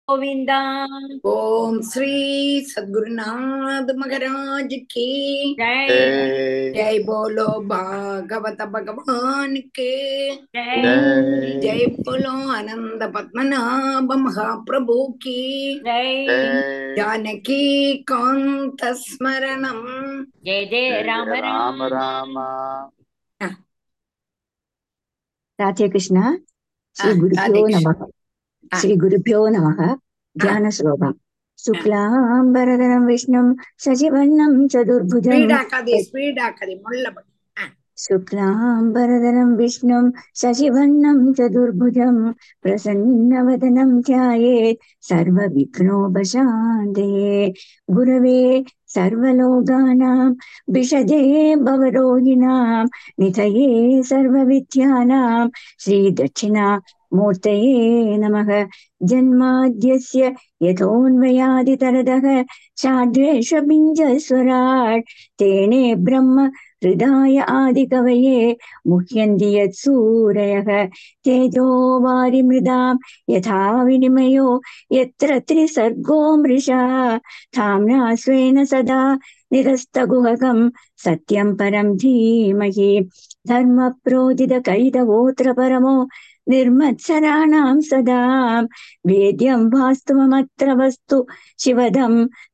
गोविंदा ओम श्री सद्गुरुनाथ महाराज की जय जय जय बोलो भागवत भगवान के जय जय जय बोलो आनंद पद्मनाभ महाप्रभु की जय जय जानकी कांत स्मरणम जय जय राम राम राम राम राधे कृष्ण श्री राधे गुरुभ्यो कृष्ण। नमः आ. श्री गुरुभ्यो नमः ध्यानश्लोकम् शुक्लाम्बरधरं विष्णुं शशिवर्णं चतुर्भुजं स्पीड आकादे स्पीड आकादे मुल्ल शुक्लाम्बरधरं विष्णुं शशिवर्णं चतुर्भुजं प्रसन्नवदनं ध्यायेत् सर्वविघ्नोपशान्ते गुरवे सर्वलोकानां विशदे भवरोगिणां निधये सर्वविद्यानां श्रीदक्षिणामूर्तये नमः जन्माद्यस्य यथोन्वयादितरदः शाद्वेषबिञ्जस्वराट् तेने ब्रह्म हृदाय आदिकवये मुह्यन्ति यत्सूरयः तेजो वारिमृदां यथा विनिमयो यत्र त्रिसर्गो मृषा धाम्ना स्वेन सदा निरस्तगुहकं सत्यं परं धीमहि धर्मप्रोदितकैतवोऽत्र परमो निर्मत्सराणां सदा वेद्यं वास्तवमत्र वस्तु शिवदं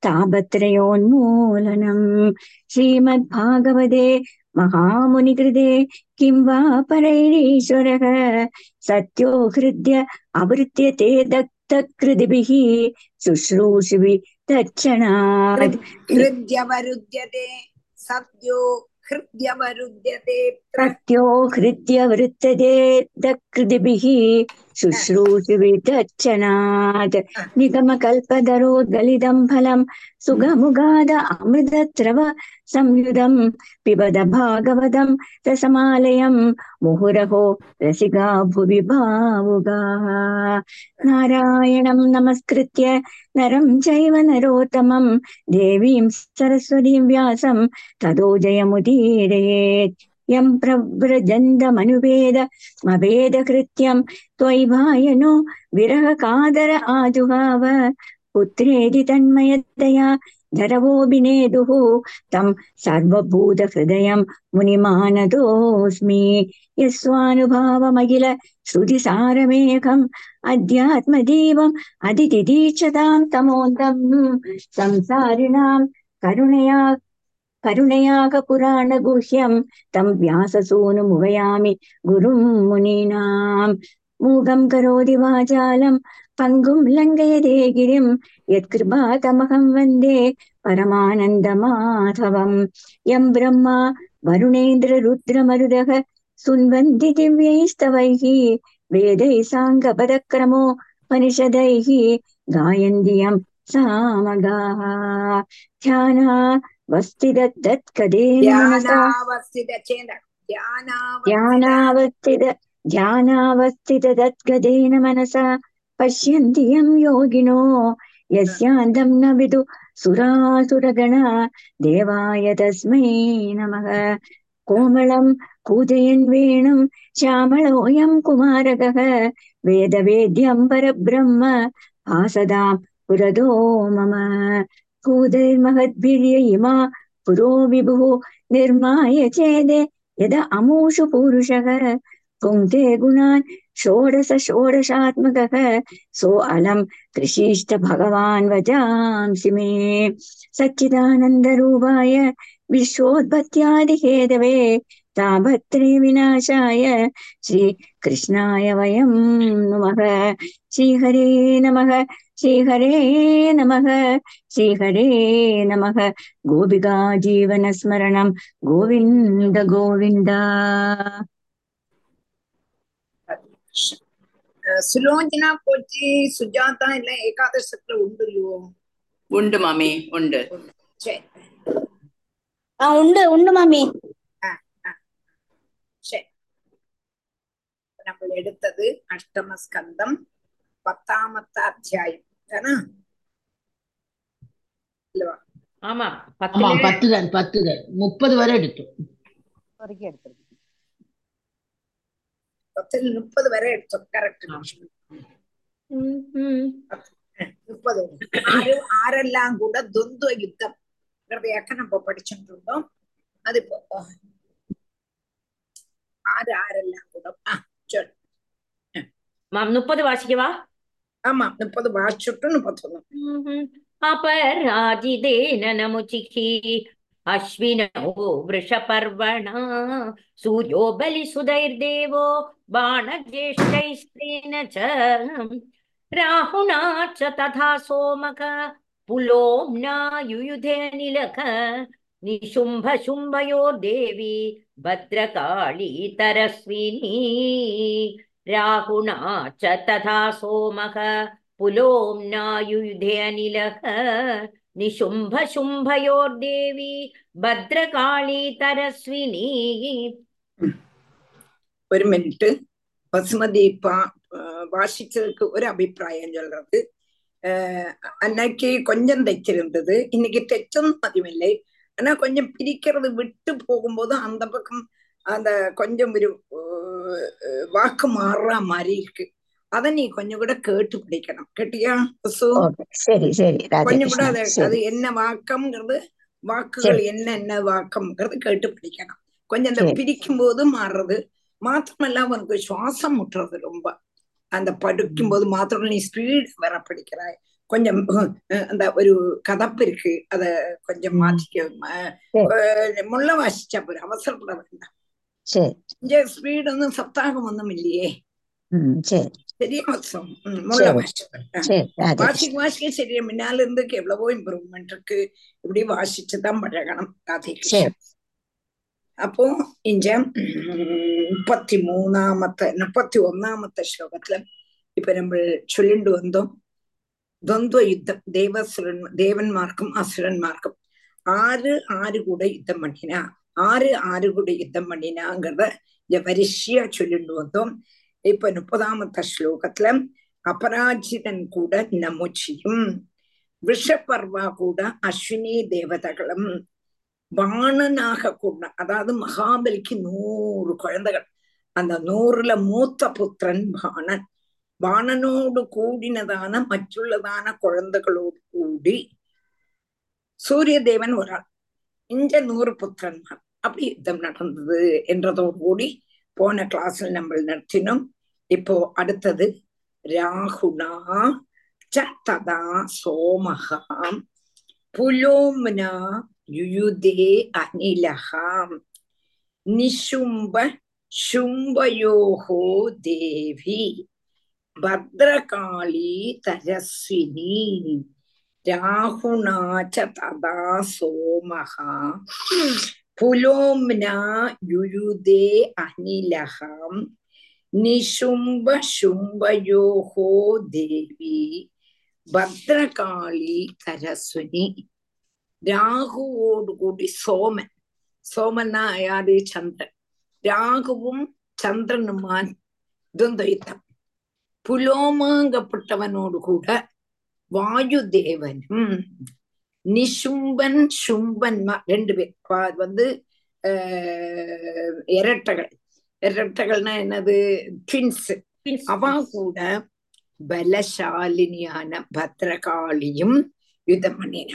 तापत्रयोन्मूलनम् श्रीमद्भागवते महामुनिकृते किं वा परैरीश्वरः सत्यो हृद्य आवृत्यते दत्तकृतिभिः शुश्रूषुवि तत्क्षणात् हृद्यवरुध्यते सद्यो हृद्यवरुध्यते सत्यो हृद्य वृत्तते दकृतिभिः शुश्रूषुवि तत्क्षणात् निगमकल्पतरोद्गलितं फलं सुगमुगाद अमृतस्रव संयुधं पिबद भागवतं रसमालयं मुहुरहो रसिका भुवि भावुगाः नारायणं नमस्कृत्य नरं चैव नरोत्तमं देवीं सरस्वतीं व्यासं ततो जयमुदीरयेत् यं प्रव्रजन्तमनुवेद मवेदकृत्यं त्वयि वायनो विरहकादर आजुहाव पुत्रेदि तन्मयतया धरवोऽभिनेदुः तं सर्वभूतहृदयं मुनिमानतोऽस्मि यस्वानुभावमखिल श्रुतिसारमेकम् अध्यात्मदीपम् अदितिदीक्षतां तमोदम् संसारिणां करुणया करुणयाकपुराणगुह्यं तं व्याससूनुमुभयामि गुरुं मुनीनां मूगं करोति वाचालं पङ्गुं लङ्घयते गिरिं यत्कृपातमहं वन्दे परमानन्दमाधवं यं ब्रह्मा वरुणेन्द्ररुद्रमरुदः सुन्वन्ति दिव्यैस्तवैः वेदैः साङ्गपदक्रमो परिषदैः गायन्ति यं सामगाः ध्याना वस्तिदत्तत्कदेन मनसा ध्यानावस्थित चेद ध्यानावस्थित ध्यानावस्थित ध्यानावस्थितदद्गदेन मनसा पश्यन्ति यं योगिनो यस्यान्तं न विदु सुरासुरगणा देवाय तस्मै नमः कोमलं कूजयन् वेणुं श्यामलोऽयं कुमारकः वेदवेद्यं परब्रह्म भासदां पुरदो मम भूतैर्महद्भिर्य इमा पुरो विभुः निर्माय चेदे यद अमूषु पुरुषः पुङ्क्ते गुणान् षोडश षोडशात्मकः सोऽलं कृषीष्ट भगवान् वजांसि मे सच्चिदानन्दरूपाय विश्वोत्पत्त्यादिहेतवे ताभत्रे विनाशाय श्रीकृष्णाय वयं नमः श्रीहरे नमः श्रीहरे नमः श्रीहरे नमः गोपिका जीवनस्मरणं गोविन्द गोविन्द சுலோச்சனா போச்சு சுஜாதா இல்ல ஏகாதசத்துல உண்டு இல்லையோ உண்டு மாமி உண்டு சரி ആ ഉണ്ട് ഉണ്ട് മാമി சரி நம்ம எடுத்தது அஷ்டம ஸ்கந்தம் பத்தாமத்த அத்தியாயம் தானா இல்லவா ஆமா ஆமா பத்துல பத்துகள் பத்துகள் முப்பது வரை எடுத்தோம் വരയ്ക്കും എടുത്തത് பத்தில் முப்பது வரை எடுத்தோம் கரெக்ட் ம், ம். முப்பது ஆறு ஆரெல்லாம் கூட துவந்த யுத்தம் യൊക്കെ நம்ம படிச்சுட்டு இருந்தோம் அது இப்போ ஆறு ஆரெல்லாம் கூட ஆ சொல்லு മാം മുപ്പത് വാശിക്കവാ ஆமா முப்பது வாசிச்சுட்டு முப்பத்தொன்னு अपराजितेन नमुचिः अश्विनौ वृषपर्वणा सूर्यो बलिसुधैर्देवो बाणज्येष्ठैस्तेन च राहुणा च तथा सोमक पुलोम्ना युयुधे निलक निशुम्भ शुम्भयोर्देवी भद्रकाली तरस्विनी राहुणा च तथा सोमः पुलोम्नायुधे अनिलः निशुम्भ शुम्भयोर्देवी भद्रकाली तरस्विनी ஒரு மினிட் பசுமதி பா வாசிச்சதுக்கு ஒரு அபிப்பிராயம் சொல்றது அஹ் அன்னைக்கு கொஞ்சம் தைச்சிருந்தது இன்னைக்கு தைச்சொന്നും அதிகமில்லை ஆனா கொஞ்சம் பிரிக்கிறது விட்டு போகும்போது அந்த பக்கம் அந்த கொஞ்சம் ஒரு அஹ், வாக்கு மாறுற மாதிரி இருக்கு அத நீ கொஞ்சம் கூட கேட்டு பிடிக்கணும் கேட்டியா பசு ஓகே சரி சரி கொஞ்சம் கூட ராஜகிருஷ்ணன் அது அது சரி என்ன வாக்கம்ங்கிறது வாக்குகள் சரி என்ன என்ன வாக்கம்ங்கிறது கேட்டு பிடிக்கணும் கொஞ்சம் அந்த சரி பிரிக்கும் போது மாறுறது மாத்திரமல்ல உனக்கு சுவாசம் முட்டுறது ரொம்ப அந்த படிக்கும் ம், போது மாத்திரம் நீ ஸ்பீட் வர படிக்கிறாய் கொஞ்சம் அஹ், அந்த ஒரு கதப்பு இருக்கு அத கொஞ்சம் ம், மாற்றிக்க அஹ், சரி அஹ், முள்ள வாசிச்சா போற அவசரப்பட வேண்டாம் சரி இங்க ஸ்பீட் ஒன்றும் சப்தாகம் ஒன்றும் இல்லையே ம் சரி சரியா வசம் ம், முள்ள சரி வாசிச்ச போற சரி வாசிக்க ராஜகிருஷ்ணன் வாசிக்க சரியா முன்னால இருந்துக்கு எவ்வளவோ இம்ப்ரூவ்மெண்ட் இருக்கு இப்படி வாசிச்சுதான் பழகணும் ராதே சரி கிருஷ்ணன் അപ്പോ ഇഞ്ച മുപ്പത്തി മൂന്നാമത്തെ മുപ്പത്തി ഒന്നാമത്തെ ശ്ലോകത്തില് ഇപ്പൊ നമ്മൾ ചൊല്ലിണ്ടു വന്നോ ദ്വന്ദ്വ യുദ്ധം ദേവസുരൻ ദേവന്മാർക്കും അസുരന്മാർക്കും ആര് ആര് കൂടെ യുദ്ധം பண்ணினா ஆறு ஆறு கூட யுத்தம் பண்ணினாங்கிறத இங்க வரிசையா சொல்லிட்டு வந்தோம் இப்ப முப்பதாமத்த ஸ்லோகத்துல அபராஜிதன் கூட நமுச்சியும் விஷப்பர்வா கூட அஸ்வினி தேவதைகளும் பாணனாக கூட அதாவது மகாபலிக்கு நூறு குழந்தைகள் அந்த நூறுல மூத்த புத்திரன் பாணன் பாணனோடு கூடினதான மற்றுள்ளதான குழந்தைகளோடு கூடி சூரிய தேவன் ஒரு ஆள் இந்த நூறு புத்திரன்மார் அப்படி யுத்தம் நடந்தது என்றதோடு கூடி போன கிளாஸ்ல நம்ம நடத்தினோம் இப்போ அடுத்தது ராகுணா ச ததா சோமகாம் புலோம்னா யுயுதே அனிலகாம் நிஷும்ப शुम्भयोः देवी भद्रकाली तरस्विनी राहुणा च तदा सोमः पुलोम्ना युयुदे अनिलः निशुम्भ शुम्भयोः देवी ഭദ്രകാളി തരസ്വിനി രാഹുവോട് കൂടി സോമൻ സോമൻ ആയാത് ചന്ദ്രൻ രാഹുവും ചന്ദ്രനുമാൻ ദ്വന്ദ്വയുദ്ധം പുലോമാങ്കപ്പെട്ടവനോട് കൂടെ വായുദേവനും நிஷும்பன் சும்பன்மா ரெண்டு பேர் பா- வந்து ஆஹ், இரட்டைகள் இரட்டைகள்னா என்னது ட்வின்ஸ் அவ கூட பலசாலினியான பத்ரகாளியும் யுத்தம் பண்ணின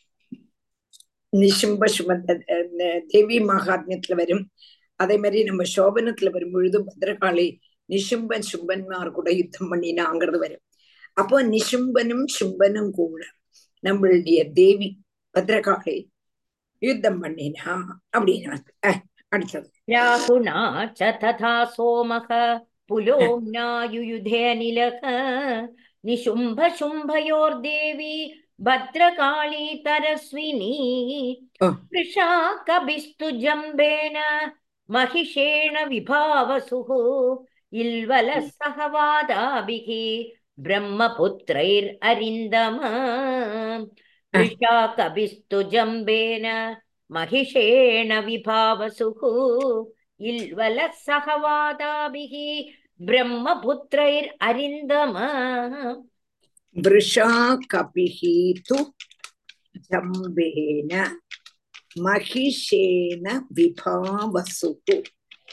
நிஷும்ப சுமந்த தேவி மகாத்மியத்துல வரும் அதே மாதிரி நம்ம சோபனத்துல வரும் பொழுது பத்ரகாளி நிஷும்பன் சும்பன்மார் கூட யுத்தம் பண்ணினாங்கிறது வரும் அப்போ நிஷும்பனும் சும்பனும் கூட நம்மளுடைய தேவி பத்ரகாளி யுத்தம் பண்ணினா அப்படின்னு அஹ், அடுத்தது राहुणा च तथा सोमः पुलोम्ना युयुधे अनिलः निशुम्भ शुम्भयोर्देवी भद्रकाली तरस्विनी ஓ वृषा कभिस्तु जम्बेन महिषेण विभावसुः इल्वलः सह वादाभिः ब्रह्मपुत्रैररिन्दम वृषा कभिस्तु जम्बेन महिषेण विभावसुः इल्वलः सह वादाभिः ब्रह्मपुत्रैररिन्दम वृषा कपिः तु जम्बेन महिषेण विभावसुः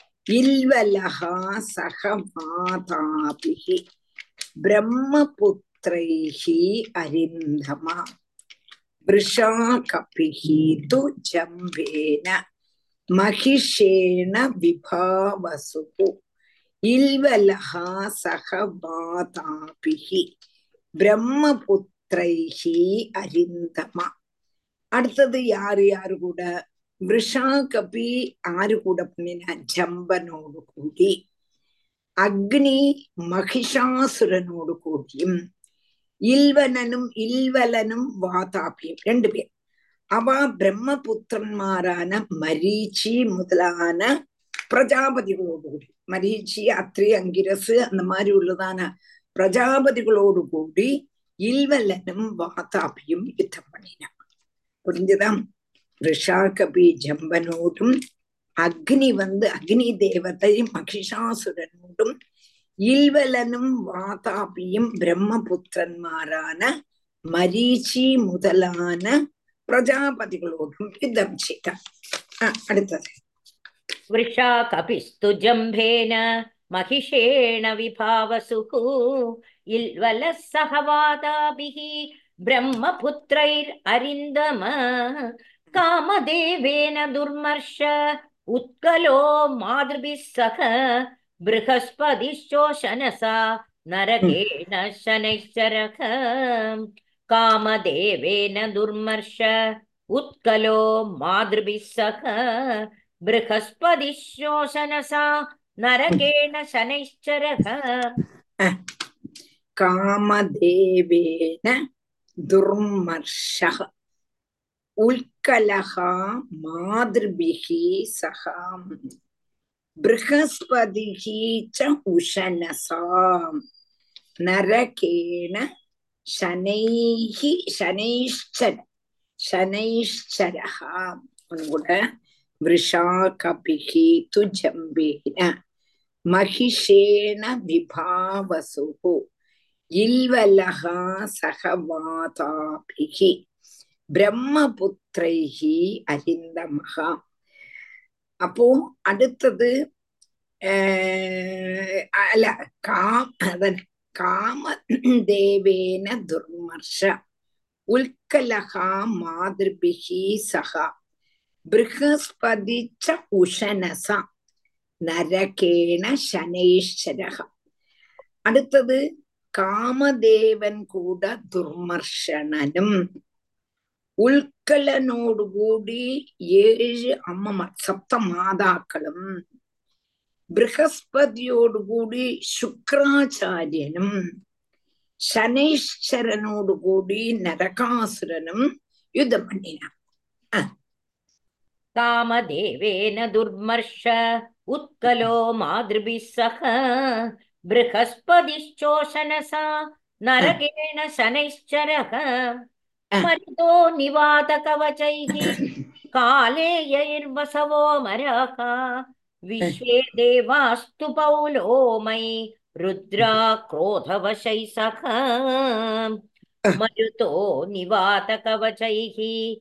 इल्वलः सह माताभिः ब्रह्मपुत्रैररिन्दम ബ്രഹ്മപുത്രൈः അരിന്ധമ വൃഷാ കപിः തു ജംഭേന महिषेण विभावसुः इल्वलः सह वाताभिः பிரம்மபுத்திரைஹ அரிந்தம அடுத்தது யாரு யாரு கூட விஷா கபி ஆறு கூட பண்ணின ஜம்பனோடு கூடி அக்னி மகிஷாசுரனோடு கூடியும் இல்வனனும் இல்வலனும் வாதாபியும் ரெண்டு பேர் அவ பிரம்மபுத்திரன்மாரான மரீச்சி முதலான பிரஜாபதிகளோடு கூடி மரீச்சி அத்ரி அங்கிரசு அந்த மாதிரி உள்ளதான பிரஜாபதிகளோடு கூடி இல்வலனும் வாதாபியும் யுத்தம் பண்ணினான் புரிஞ்சுதான் ரிஷாகபி ஜம்பனோடும் அக்னி வந்து அக்னி தேவதை மகிஷாசுரனோடும் இல்வலனும் வாதாபியும் பிரம்மபுத்திரன்மாரான மரீச்சி முதலான பிரஜாபதிகளோடும் யுத்தம் செய்தான் அடுத்தது वृषा कपिस्तु जम्भेन महिषेण विभावसुः इल्वलः सह वादाभिः ब्रह्मपुत्रैररिन्दम कामदेवेन दुर्मर्ष उत्कलो मातृभिः सह बृहस्पतिश्चोषनसा नरकेण शनैश्चरः कामदेवेन दुर्मर्ष उत्कलो मातृभिः सह बृहस्पतिशोषनसा नरकेण शनैश्चरः कामदेवेन दुर्मर्षः उल्कलः मातृभिः सह बृहस्पतिः च उशनसा नरकेण शनैः शनैश्चर शनैश्चरः கூட वृषाकपिः तु जम्बेन महिषेण विभावसुः इल्वलः सह वाताभिः பிரம்மபுத்திரைஹ அரிந்தமக அப்போ அடுத்தது அல்ல காம் அதன் காம தேவேன துர்மர்ஷ உல்கலகா மாதிர்பிகி சகா ബൃഹസ്പതി ച ഉഷനസ നരകേണ ശനൈശ്വരഹ അടുത്തത് കാമദേവൻ കൂട ദുർമർഷണനും ഉൽക്കലനോടുകൂടി ഏഴ് അമ്മമാർ സപ്തമാതാക്കളും ബൃഹസ്പതിയോടുകൂടി ശുക്രാചാര്യനും ശനൈശ്വരനോടുകൂടി നരകാസുരനും യുദ്ധം பண்ணின कामदेवेन दुर्मर्ष उत्कलो मातृभिः सह बृहस्पतिश्चोषनसा नरकेण शनैश्चरः मरुतो निवातकवचैः कालेयैर्वसवो मराः विश्वे देवास्तु पौलोमयि रुद्रा क्रोधवशैः सह मरुतो निवातकवचैः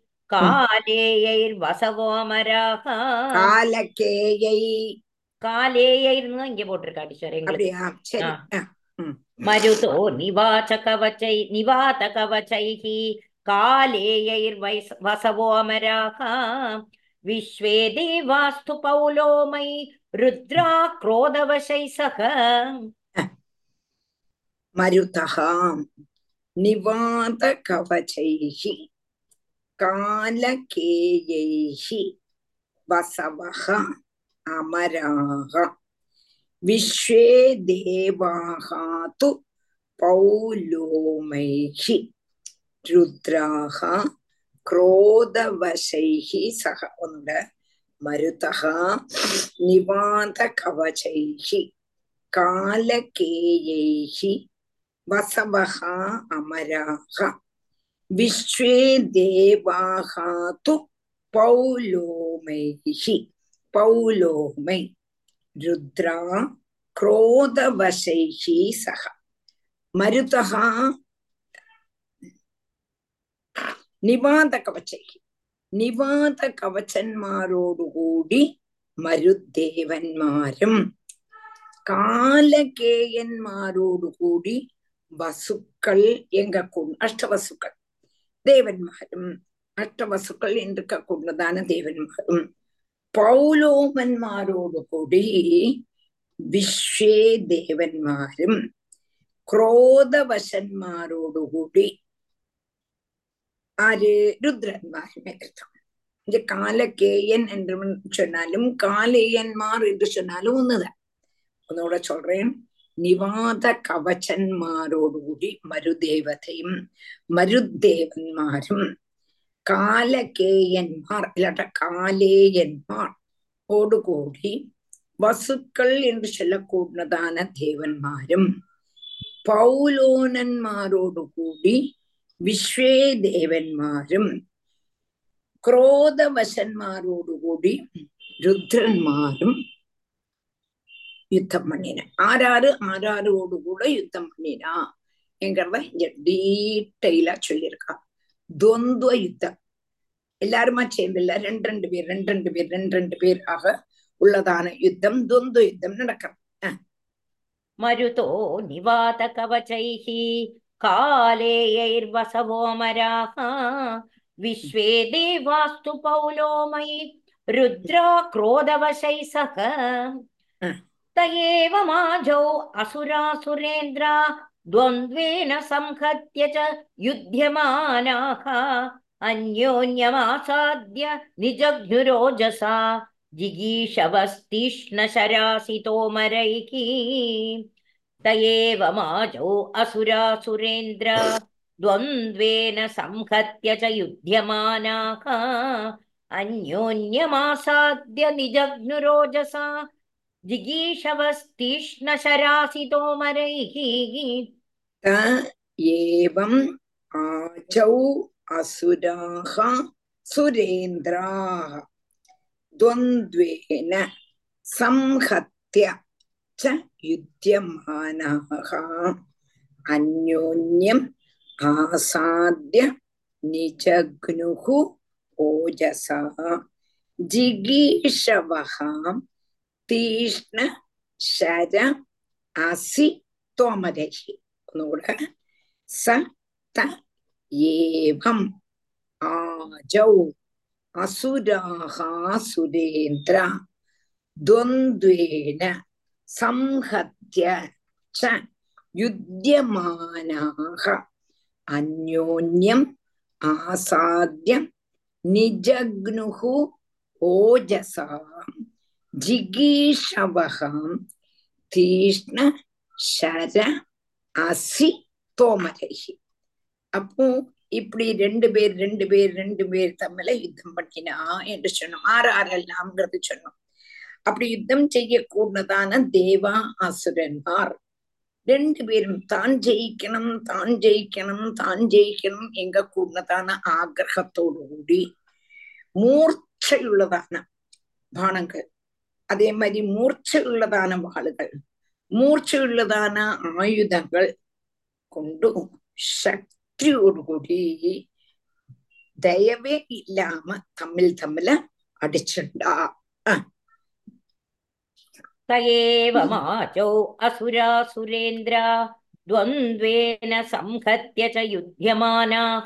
காலேயைர்வசவோமராக காலக்கேயை காலேயைர்னு இங்க போட்டிருக்கா டீச்சர் எங்களுக்கு அப்படியா சரி ஆ. ஆ, ம். மருதோ நிவாச்ச கவச்சை நிவாத கவச்சைः காலேயைர்வைஸ் வசவோமராக விஸ்வே தேவாஸ்து பௌலோமை ருத்ரா क्रोधवशै सह मरुतः निवातकवचैः कालकेयैः वसवः अमराः विश्वे देवाः तु पौलोमैः रुद्राः क्रोधवशैः सह उन्द मरुतः निवातकवचैः कालकेयैः वसवः अमराः विश्वे देवाः तु पौलोमैः पौलोमै रुद्रा क्रोधवशैः सह मरुतः നിവാതകവചൈ നിവാതകവചന്മാരോടുകൂടി മരുദേവന്മാരും കാലകേയന്മാരോടുകൂടി வசுக்கள் எங்க கூ- அஷ்டவசுக்கள் தேவன்மாரும் அஷ்டவசுக்கள் இருக்க கூடதான தேவன்மாரும் പൗലോമന്മാരോട് കൂടി വിശ്വേ ദേവന്മാരും ക്രോധവശന്മാരോടുകൂടി ആര് രുദ്രന്മാരും എടുത്തു இந்த காலகேயன் என்று சொன்னாலும் காலேயன்மார் என்று சொன்னாலும் ஒண்ணுதான் ஒன்னோட சொல்றேன் நிவாத கவச்சன்மாரோடுകൂடி மருதேவதையும் மருத்தேவന്മാരും കാലകേയന്മാർ ഇല്ലാട്ട കാലേയന്മാർ ഓടുകൂടി വസുക്കൾ എന്ന് ചൊല്ലക്കൂടുന്നതാണ് ദേവന്മാരും പൗലോനന്മാരോടുകൂടി വിശ്വേ ദേവന്മാരും ക്രോധവശന്മാരോടുകൂടി രുദ്രന്മാരും யுத்தம் பண்ணின ஆறாறு ஆறாரோடு கூட யுத்தம் பண்ணினா என்கிறத இங்க டீட்டெயிலா சொல்லியிருக்கா துவந்துவ யுத்தம் எல்லாருமா சேர்ந்து இல்ல ரெண்டு ரெண்டு பேர் ரெண்டு ரெண்டு பேர் ரெண்டு ரெண்டு பேர் ஆக உள்ளதான யுத்தம் துவந்துவ யுத்தம் நடக்கிறது मरुतो निवातकवचैः कालेयैर्वसवोमराः विश्वे देवास्तु पौलोमयि रुद्रा क्रोधवशैः सह त एव माजौ असुरासुरेन्द्रा द्वन्द्वेन संहत्य च युध्यमानाः अन्योन्यमासाद्य निजघ्नुरोजसा जिगीषवस्तीक्ष्णशरासितोमरैः त एव माजौ असुरासुरेन्द्र द्वन्द्वेन संहत्य च युध्यमानाः अन्योन्यमासाद्य निजघ्नुरोजसा जिगीषवस्तीक्ष्णशरासितोमरैः त एवम् आचौ असुराः सुरेन्द्राः द्वन्द्वेन संहत्य च युध्यमानाः अन्योन्यम् आसाद्य निजघ्नुः ओजसा जिगीषवः തീഷ്ണ ശര അസി തോമരഹി ഒന്നുകൂടെ സ ത ഏവം ആജൗ അസുരാഹ സുരേന്ദ്ര ദ്വന്ദ്വേന സംഹത്യ ച യുധ്യമാനാഹ അന്യോന്യം ആസാദ്യ നിജഗ്നുഹു ഓജസാം ஜிகீஷவகம் தீஷ்ண ஷர அசி தோமரகி அப்போ இப்படி ரெண்டு பேர் ரெண்டு பேர் ரெண்டு பேர் தம்மில யுத்தம் பண்ணினா என்று சொன்னோம் ஆறு ஆறெல்லாம்ங்கிறது சொன்னோம் அப்படி யுத்தம் செய்யக்கூடதான தேவா அசுரன்மார் ரெண்டு பேரும் தான் ஜெயிக்கணும் தான் ஜெயிக்கணும் தான் ஜெயிக்கணும் எங்க கூடதான ஆഗ്രഹത്തോടു കൂടി മൂർച്ചയുള്ളതാണ് ബാണങ്ങൾ அதே மாதிரி மூர்ச்சை உள்ளதான வாளுகள் மூர்ச்சை உள்ளதான ஆயுதங்கள் கொண்டு சக்தியோடுകൂടി ദയവേ ഇല്ലാമ തമ്മിൽ തമ്മില് അടിച്ചുണ്ടാ त एव माचौ असुरासुरेन्द्रा द्वन्द्वेन संहत्य च युध्यमानाः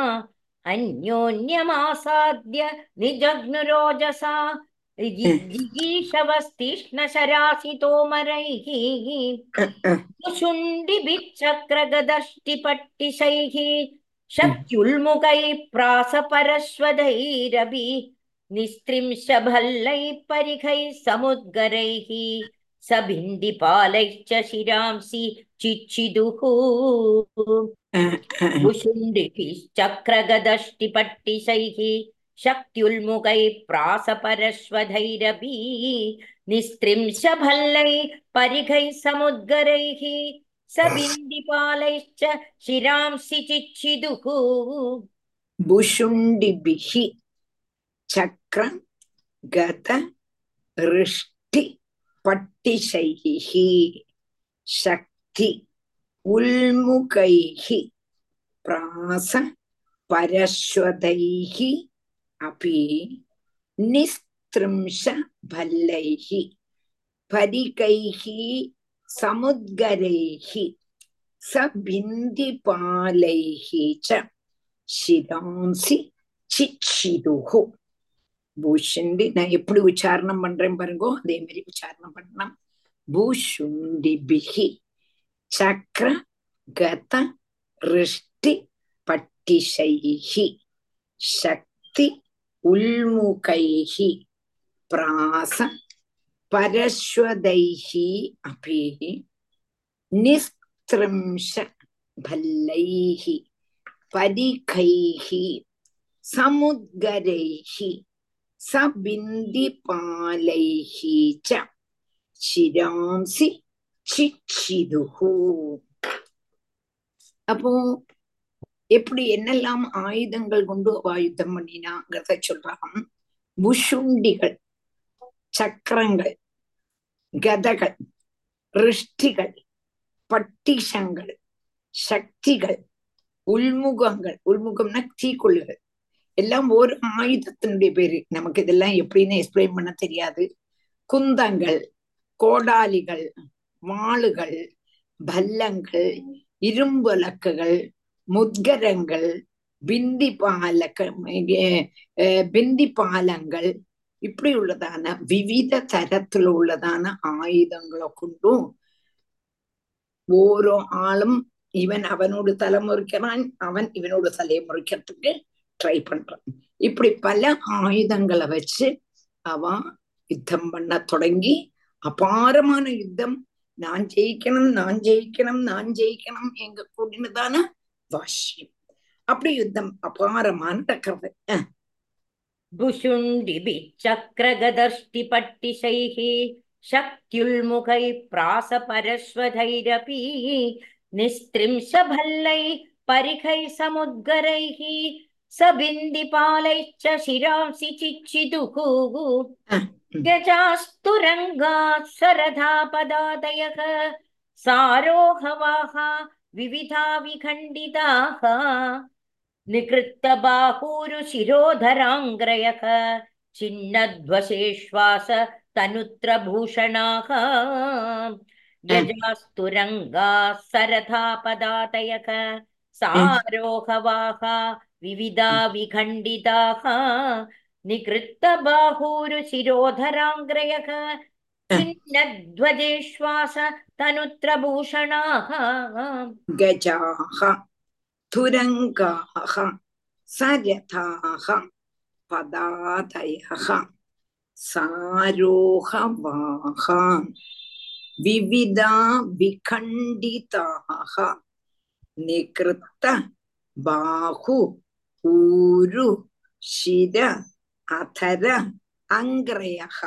अन्योन्यमासाद्य निजघ्नुरोजसा जिगीषवस्तीक्ष्णशरासितोमरैः शुण्डिभिश्चक्रगदष्टिपट्टिशैः शक्त्युल्मुखैः प्रासपरश्वधैरपि निस्त्रिंशभल्लैः परिखैः समुद्गरैः सभिण्डिपालैश्च शिरांसि चिच्छिदुः भुशुण्डिभिश्चक्रगदष्टिपट्टिशैः शक्त्युल्मुखैः प्रासपरश्वधैरपि निस्त्रिंशभल्लैः परिखैः समुद्गरैः सबिण्डिपालैश्च शिरांसि चिच्छिदुः ഭുഷുണ്ടിഭിः ചക്ര ഗത ഋഷ്ടി പട്ടിശൈः ശക്തി ഉൽമുഖൈः പ്രാസ പരശ്വതൈः अपि निस्त्रिंश भल्लैः परिकैः समुद्गरैः ச பிந்தி பாலைஹி ச சிராம்சி சிச்சிதுஹு பூஷுண்டி நான் எப்படி உச்சாரணம் பண்றேன் பாருங்கோ அதே மாதிரி உச்சாரணம் பண்ணலாம் பூஷுண்டி பிஹி சக்கர கத ரிஷ்டி பட்டிஷைஹி சக்தி உள்முகைஹி பிராச பரஸ்வதைஹி அபி நிஸ்திரிம்ஷ பல்லைஹி परिखैः समुद्गरैः सबिन्दिपालैः च शिरांसि சிச்சிதுஹு அப்போ எப்படி என்னெல்லாம் ஆயுதங்கள் கொண்டு அவ யுத்தம் பண்ணினாங்கிறத சொல்றான் புஷுண்டிகள் சக்கரங்கள் கதகள் ரிஷ்டிகள் பட்டிஷங்கள் சக்திகள் உள்முகங்கள் உள்முகம்னா தீக்கொள்ளுகள் எல்லாம் ஒரு ஆயுதத்தினுடைய பேரு நமக்கு இதெல்லாம் எப்படின்னு எக்ஸ்பிளைன் பண்ண தெரியாது குந்தங்கள் கோடாலிகள் வாளுகள் பல்லங்கள் இரும்புலக்குகள் முத்கரங்கள் பிந்தி பாலக்க பிந்தி பாலங்கள் இப்படி உள்ளதான விவித தரத்தில் உள்ளதான ஆயுதங்களை கொண்டும் ஓரோ ஆளும் இவன் அவனோடு தலை முறிக்கிறான் அவன் இவனோட தலையை முறிக்கிறதுக்கு ட்ரை பண்றான் இப்படி பல ஆயுதங்களை வச்சு அவன் யுத்தம் பண்ண தொடங்கி அபாரமான யுத்தம் நான் ஜெயிக்கணும் நான் ஜெயிக்கணும் நான் ஜெயிக்கணும் எங்க கூடினதான வாஷ்யம் அப்படி யுத்தம் அபாரமா நடக்கிறது भुशुण्डिभिश्चक्रगदर्ष्टिपट्टिशैः शक्त्युल्मुखैः प्रासपरश्वधैरपि निस्त्रिंशभल्लैः परिखैः समुद्गरैः सबिन्दिपालैश्च शिरांसि चिच्चिदुः गजास्तुरङ्गाः सरधापदादयः सारोहवाः विविधा विखण्डिताः निकृत्तबाहूरुशिरोधराङ्ग्रयः छिन्नध्वशेश्वास तनुत्र भूषणाः गजास्तुरङ्गाः सरथापदातयः सारोहवाः विविधा विखण्डिताः निकृत्तबाहूरुशिरोधराङ्ग्रयः छिन्नध्वजेश्वास तनुत्र भूषणाः गजाः तुरङ्गाः सरथाः पदातयः सारोहवाः विविधा विखण्डिताः निकृत्त बाहु ऊरु शिर अथर अङ्ग्रयः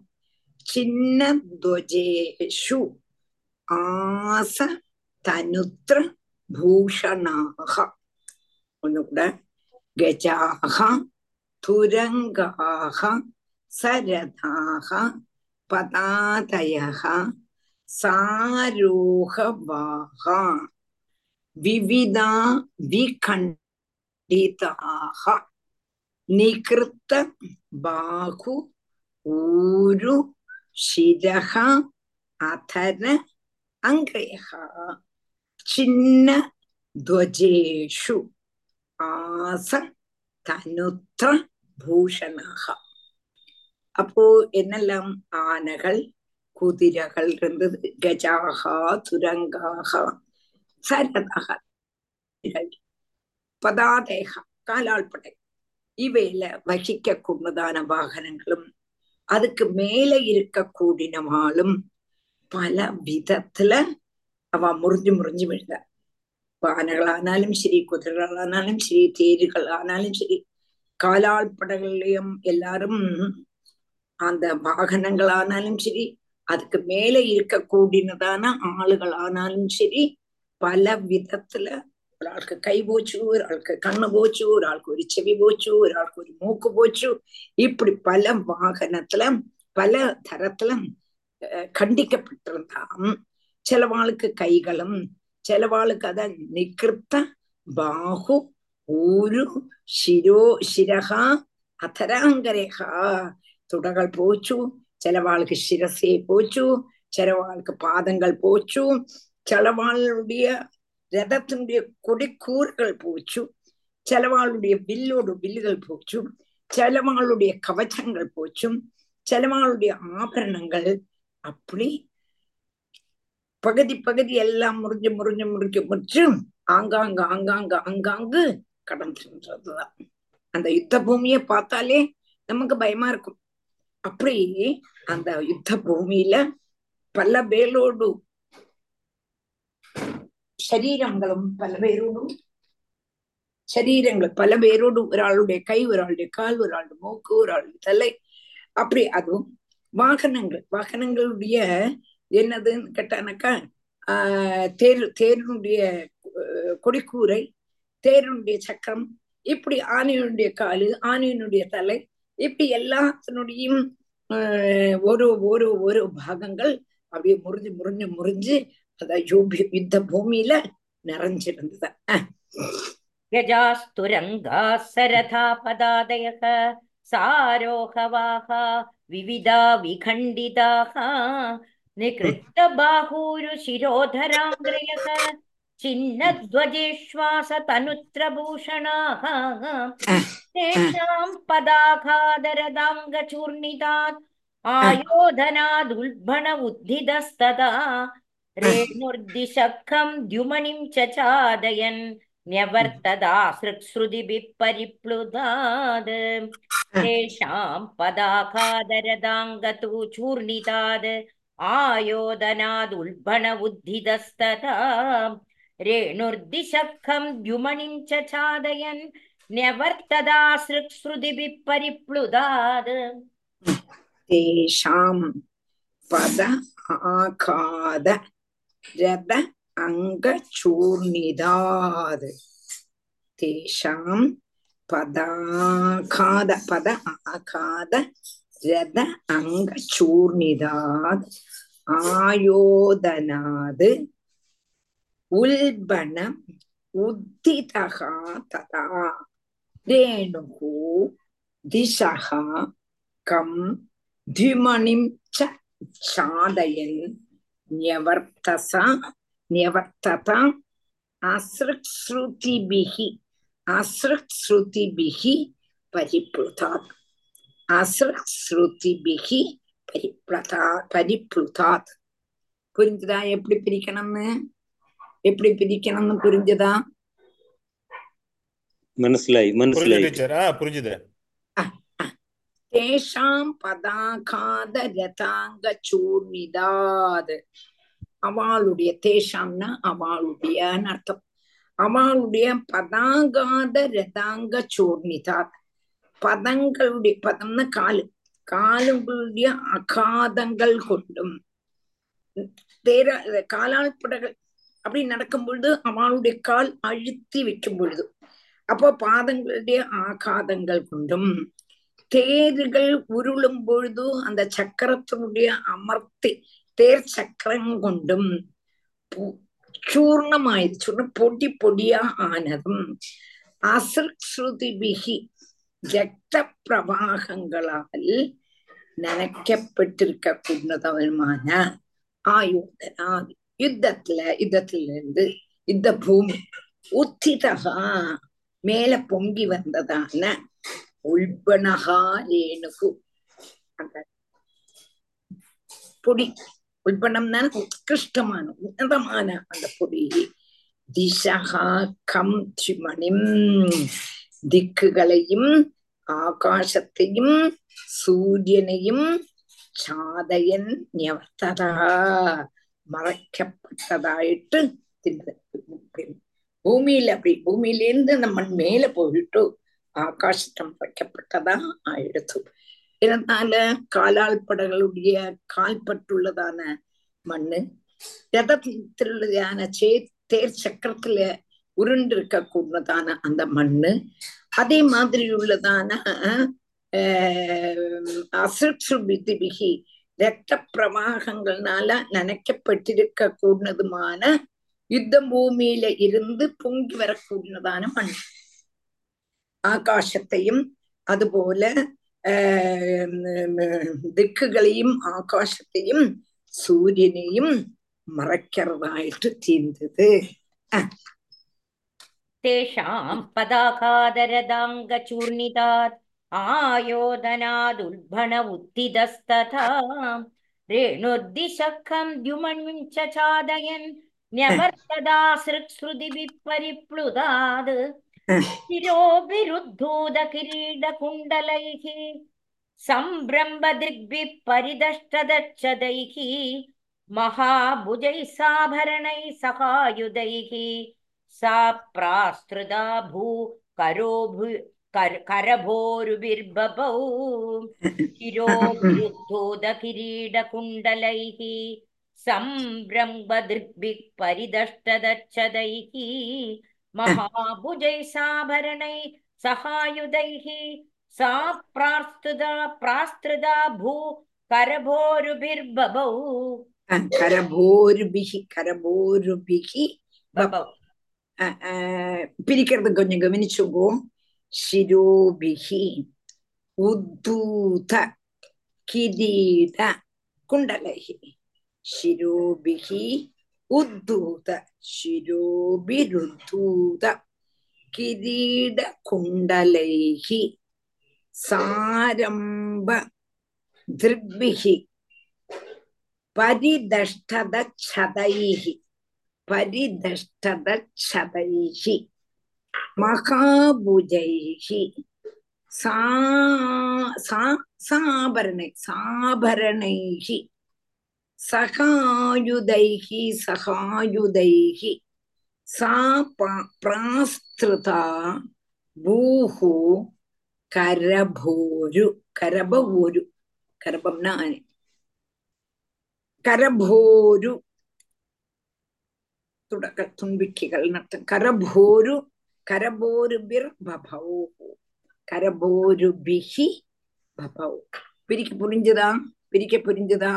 छिन्नध्वजेषु आस तनुत्र भूषणाः ഒന്നുകൂടെ ഗജാഹ തുരങ്കാഹ സരഥാഹ പതാതയഃ സാരോഹവാഹ വിവിധ വിഖണ്ഡിതാഹ നികൃത്ത ബാഹു ഊരു ശിരഃ അധര അംഗ്രയഃ ചിന്ന ധ്വജേഷു ஆச தனுத்திர பூஷணாக அப்போ என்னெல்லாம் ஆனைகள் குதிரைகள் இருந்தது கஜாகா துரங்காக சரதாக பதாதேக காலாள்படை இவையில வகிக்க கூடதான வாகனங்களும் அதுக்கு மேல இருக்க கூடினவாளும் பல விதத்துல அவ முறிஞ்சு முறிஞ்சு விழுத ആനകളാനാലും ശരി കുതിരകളാനാലും ശരി തേരുകൾ ആനാലും ശരി காலாள்படங்களையும் எல்லாரும் அந்த வாகனங்களானாலும் சரி அதுக்கு மேல இருக்க கூடினதான ஆளுகள் ஆனாலும் சரி பல விதத்துல ஒரு ஆளுக்கு கை போச்சு ஒரு ஆளுக்கு கண்ணு போச்சு ஒரு ஆளுக்கு ஒரு செவி போச்சு ஒரு ஆளுக்கு ஒரு மூக்கு போச்சு இப்படி பல வாகனத்துல பல தரத்துல கண்டிக்கப்பட்டிருந்தாம் சிலவாளுக்கு கைகளும் ചിലവാൾക്ക് അത് നികൃത്ത ബാഹു ഊരു ശിരോ ശിരഹ അധരാങ്കരഹ തുടകൾ പോച്ചു ചിലവാൾക്ക് ശിരസെ പോച്ചു ചിലവാൾക്ക് പാദങ്ങൾ പോച്ചു ചിലവാളുடைய രഥത്തിനുடைய കൊടിക്കൂറുകൾ പോച്ചു ചിലവാളുடைய വില്ലോട് വില്ലുകൾ പോച്ചു ചിലവാളുடைய கவச்சங்கள் போச்சும் சிலவாளுடைய ஆபரணங்கள் அப்படி பகுதி பகுதி எல்லாம் முறிஞ்சு முறிஞ்சு முறிஞ்சு முறிச்சு ஆங்காங்க ஆங்காங்க ஆங்காங்கு கடந்துன்றதுதான் அந்த யுத்த பூமியை பார்த்தாலே நமக்கு பயமா இருக்கும் அப்படி அந்த யுத்த பூமியில பல பேரோடு ശരീരങ്ങളും പല പേരോടും ശരീരങ്ങൾ പല പേരോടും ഒരാളുടെ കൈ ഒരാളുടെ കാൽ ഒരാളുടെ മൂക്ക് ഒരാളുടെ തலை அப்படி அதுவும் வாகனங்கள் வாகனங்களுடைய என்னதுன்னு கேட்டானாக்கா ஆஹ் தேர் தேரினுடைய அஹ், கொடிக்கூரை தேரினுடைய சக்கரம் இப்படி ஆனையினுடைய காலு ஆனையினுடைய தலை இப்படி எல்லாத்தினுடையும் ஆஹ், ஒரு ஒரு ஒரு பாகங்கள் அப்படியே முறிஞ்சு முறிஞ்சு முறிஞ்சு அதான் யூபி- யுத்த பூமியில நிறைஞ்சிருந்தது அஹ், गजास्तुरङ्गाः सरथा पदादयः सारोहवाः विविधा विखण्डिताः निकृष्टबाहूरुशिरोधराङ्ग्रयः छिन्नध्वजेश्वासतनुत्रभूषणाः तेषां पदाघादरदाङ्गचूर्णितात् आयोधनादुल्बण उद्धितस्तदा रेणुर्दिशखं द्युमणिं च चादयन् न्यवर्तदासृक्श्रुतिभिः परिप्लुताद् तेषां पदाघादरदाङ्गतु चूर्णिताद् आयोधनादुल्बण उद्धितस्तथा रेणुर्दिशखं द्युमणिं च चादयन् न्यवर्तदासृक्श्रुतिभिः परिप्लुताद् தேஷாம் பத ஆகாத ரத அங்க சூர்ணிதாது தேஷாம் பதாகாத பத ஆகாத ரத அங்க சூர்ணிதாத் ஆயோதனாது உல்பணம் உத்திதகா ததா ரேணுகு திசகா கம் द्विमणिं च चादयन् न्यवर्तसा न्यवर्तता असृक्श्रुतिभिः असृक्श्रुतिभिः परिप्लुतात् असृक्श्रुतिभिः परिप्लता परिप्लुतात् புரிஞ்சுதா எப்படி பிரிக்கணும்னு எப்படி பிரிக்கணும்னு புரிஞ்சுதா മനസ്സിലായി புரியுது മനസ്സിലായി டீச்சர் ஆ புரிஞ்சுது தேஷாம் பதாகாத ரதாங்க சூர்ணிதாது அவளுடைய தேஷாம்னா அவளுடையன்னு அர்த்தம் அவளுடைய பதாகாத ரதாங்க சூர்ணிதாத் பதங்களுடைய பதம்னா காலு காலுங்களுடைய அகாதங்கள் கொண்டும் தேர காலால் புடகள் அப்படி நடக்கும் பொழுது அவளுடைய கால் அழுத்தி வைக்கும் பொழுது அப்போ பாதங்களுடைய ஆகாதங்கள் கொண்டும் தேர்கள் உருளும் பொழுது அந்த சக்கரத்தினுடைய அமர்த்தி தேர் சக்கரம் கொண்டும் பு- ചൂർണമായിരിച്ചു പൊടി പൊടിയാ ആനതും അസൃശ്രുതിഭിഹി രക്തപ്രവാഹങ്ങളാൽ നനയ്ക്കപ്പെട്ടിരിക്കുന്നതുமான ஆயுதனா யுத்தத்துல யுத்தத்துல இருந்து யுத்த பூமி உத்திதகா மேல பொங்கி வந்ததான உள்பனகா ரேணுகு அந்த பொடி உள்பணம்னா உத்கிருஷ்டமான உன்னதமான அந்த பொடி திசகா கம் சிமணிம் திக்குகளையும் ஆகாசத்தையும் சூரியனையும் சாதயன் நியவர்த்ததா மறைக்கப்பட்டதாயிட்டு தின்றது பூமியில அப்படி பூமியிலேருந்து அந்த மண் மேல போயிட்டு ஆகாசத்தை மறைக்கப்பட்டதா ஆயிடுத்து இதனால காலால் படகளுடைய கால்பட்டுள்ளதான மண்ணு ரதத்திலுள்ளதான சே தேர் சக்கரத்துல உருண்டு இருக்க கூடதான அந்த மண்ணு அதே மாதிரி உள்ளதான அசுபிதிபிகி ரத்த பிரவாகங்கள்னால நனைக்கப்பட்டிருக்க கூடதுமான யுத்த பூமியில இருந்து பொங்கி வரக்கூடியதான மண் ஆகாசத்தையும் அதுபோல திக்குகளையும் ஆகாசத்தையும் சூரியனையும் மறைக்கிறதாயிட்டு தீர்ந்தது तेषां पदाकादरदाङ्गचूर्णितात् आयोधनादुल्बण उत्थितस्तथा रेणुर्दिशखं द्युमणिं च चादयन् न्यवर्तदा सृक्सृदिभिः परिप्लुतात् शिरोभिरुद्धूतकिरीटकुण्डलैः सम्भ्रम्भदृग्भिः परिदष्टदच्छदैः महाभुजैः साभरणैः सहायुधैः सा प्रास्तृता भू करोभु कर करभोरुभिर्बभौ शिरोभिरुद्धोदकिरीटकुण्डलैः सम्भ्रम्भदृग्भिः परिदष्टदच्छदैः महाभुजैः साभरणैः सहायुधैः सा प्रास्तुता प्रास्तृता भू करभोरुभिर्बभौ கரபோருபிகி கரபோருபிகி बभौ அஹ், அஹ், பிரிக்கிறது கொஞ்சம் கவனிச்சுக்குவோம் சிரோபிகி உத்தூத கிரீட குண்டலகி சிரோபிகி உத்தூத சிரோபிருத்தூத கிரீட குண்டலைகி சாரம்ப திருபிகி പരിദഷ്ടത ഛതൈഹി പരിദഷ്ടത ഛതൈഹി മഹാഭുജൈഹി സാ സാ സാഭരണ സാഭരണൈഹി സഹായുധൈഹി സഹായുധൈഹി സാ പ- പ്രാസ്തൃത ഭൂഹു കരഭോരു കരഭോരു കരഭം നാന് കരഭോരു തുടക്ക തുമ്പിക്കകൾ നട്ടം കരഭോരു കരഭോരുബിർ ബഭൗ കരഭോരുബിഹി ബഭൗ பிரிக்க புரிஞ்சுதா பிரிக்க புரிஞ்சுதா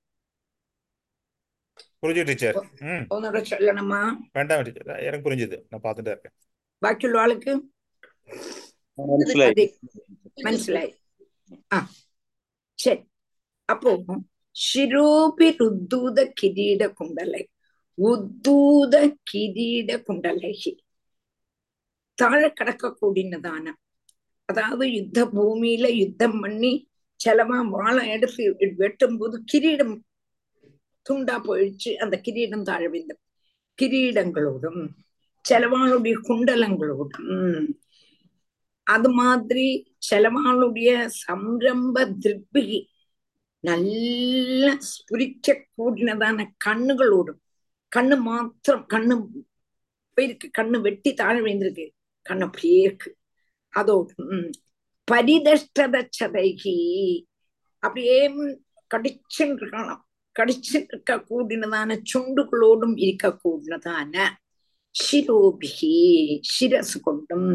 புரிஞ்சு டீச்சர் ம் ஒன்னோட சொல்லணுமா வேண்டாம் டீச்சர் எனக்கு புரிஞ்சுது நான் பார்த்துட்டே இருக்கேன் ബാക്കിയുള്ള ആൾക്ക് മനസ്സിലായി അതെ മനസ്സിലായി ആ ശരി അപ്പോ ശിരോപിരുദ്ധൂത കിരീട കുണ്ടലൈ ഉദ്ധൂത കിരീട കുണ്ടലൈഹി താഴെ കിടക്കக்கூடியതാണ് அதாவது யுத்த பூமியில யுத்தம் பண்ணி செலவா வாழை எடுத்து வெட்டும் போது கிரீடம் துண்டா போயிடுச்சு அந்த கிரீடம் தாழ வேண்டும் கிரீடங்களோடும் செலவாளுடைய குண்டலங்களோடும் அது மாதிரி செலவாளுடைய சம்ரம்ப திருப்தி நல்ல ஸ்புரிக்க கூடினதான கண்ணுகளோடும் கண்ணு மாத்திரம் கண்ணு போயிருக்கு கண்ணு வெட்டி தாழ வேண்டியிருக்கு கண்ணு அப்படியே இருக்கு அதோடும் பரிதஷ்டத சதைகி அப்படியே கடிச்சுட்டு இருக்கலாம் கடிச்சுட்டு இருக்க கூடினதான ചുണ്ടുകളോടും இருக்க கூடினதான ശിരോഭിഹി ശിരസ് കൊണ്ടും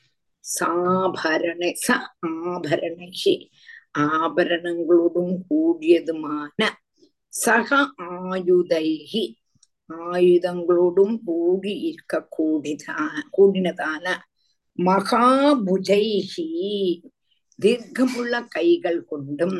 സാഭരണ സ ആഭരണഹി ആഭരണങ്ങളോടും കൂടിയതുமான സഹ ആയുധൈഹി ஆயுதங்களோடும் கூடி இருக்க கூடிதா கூடினதான மகாபுஜைகி தீர்க்கமுள்ள கைகள் கொண்டும்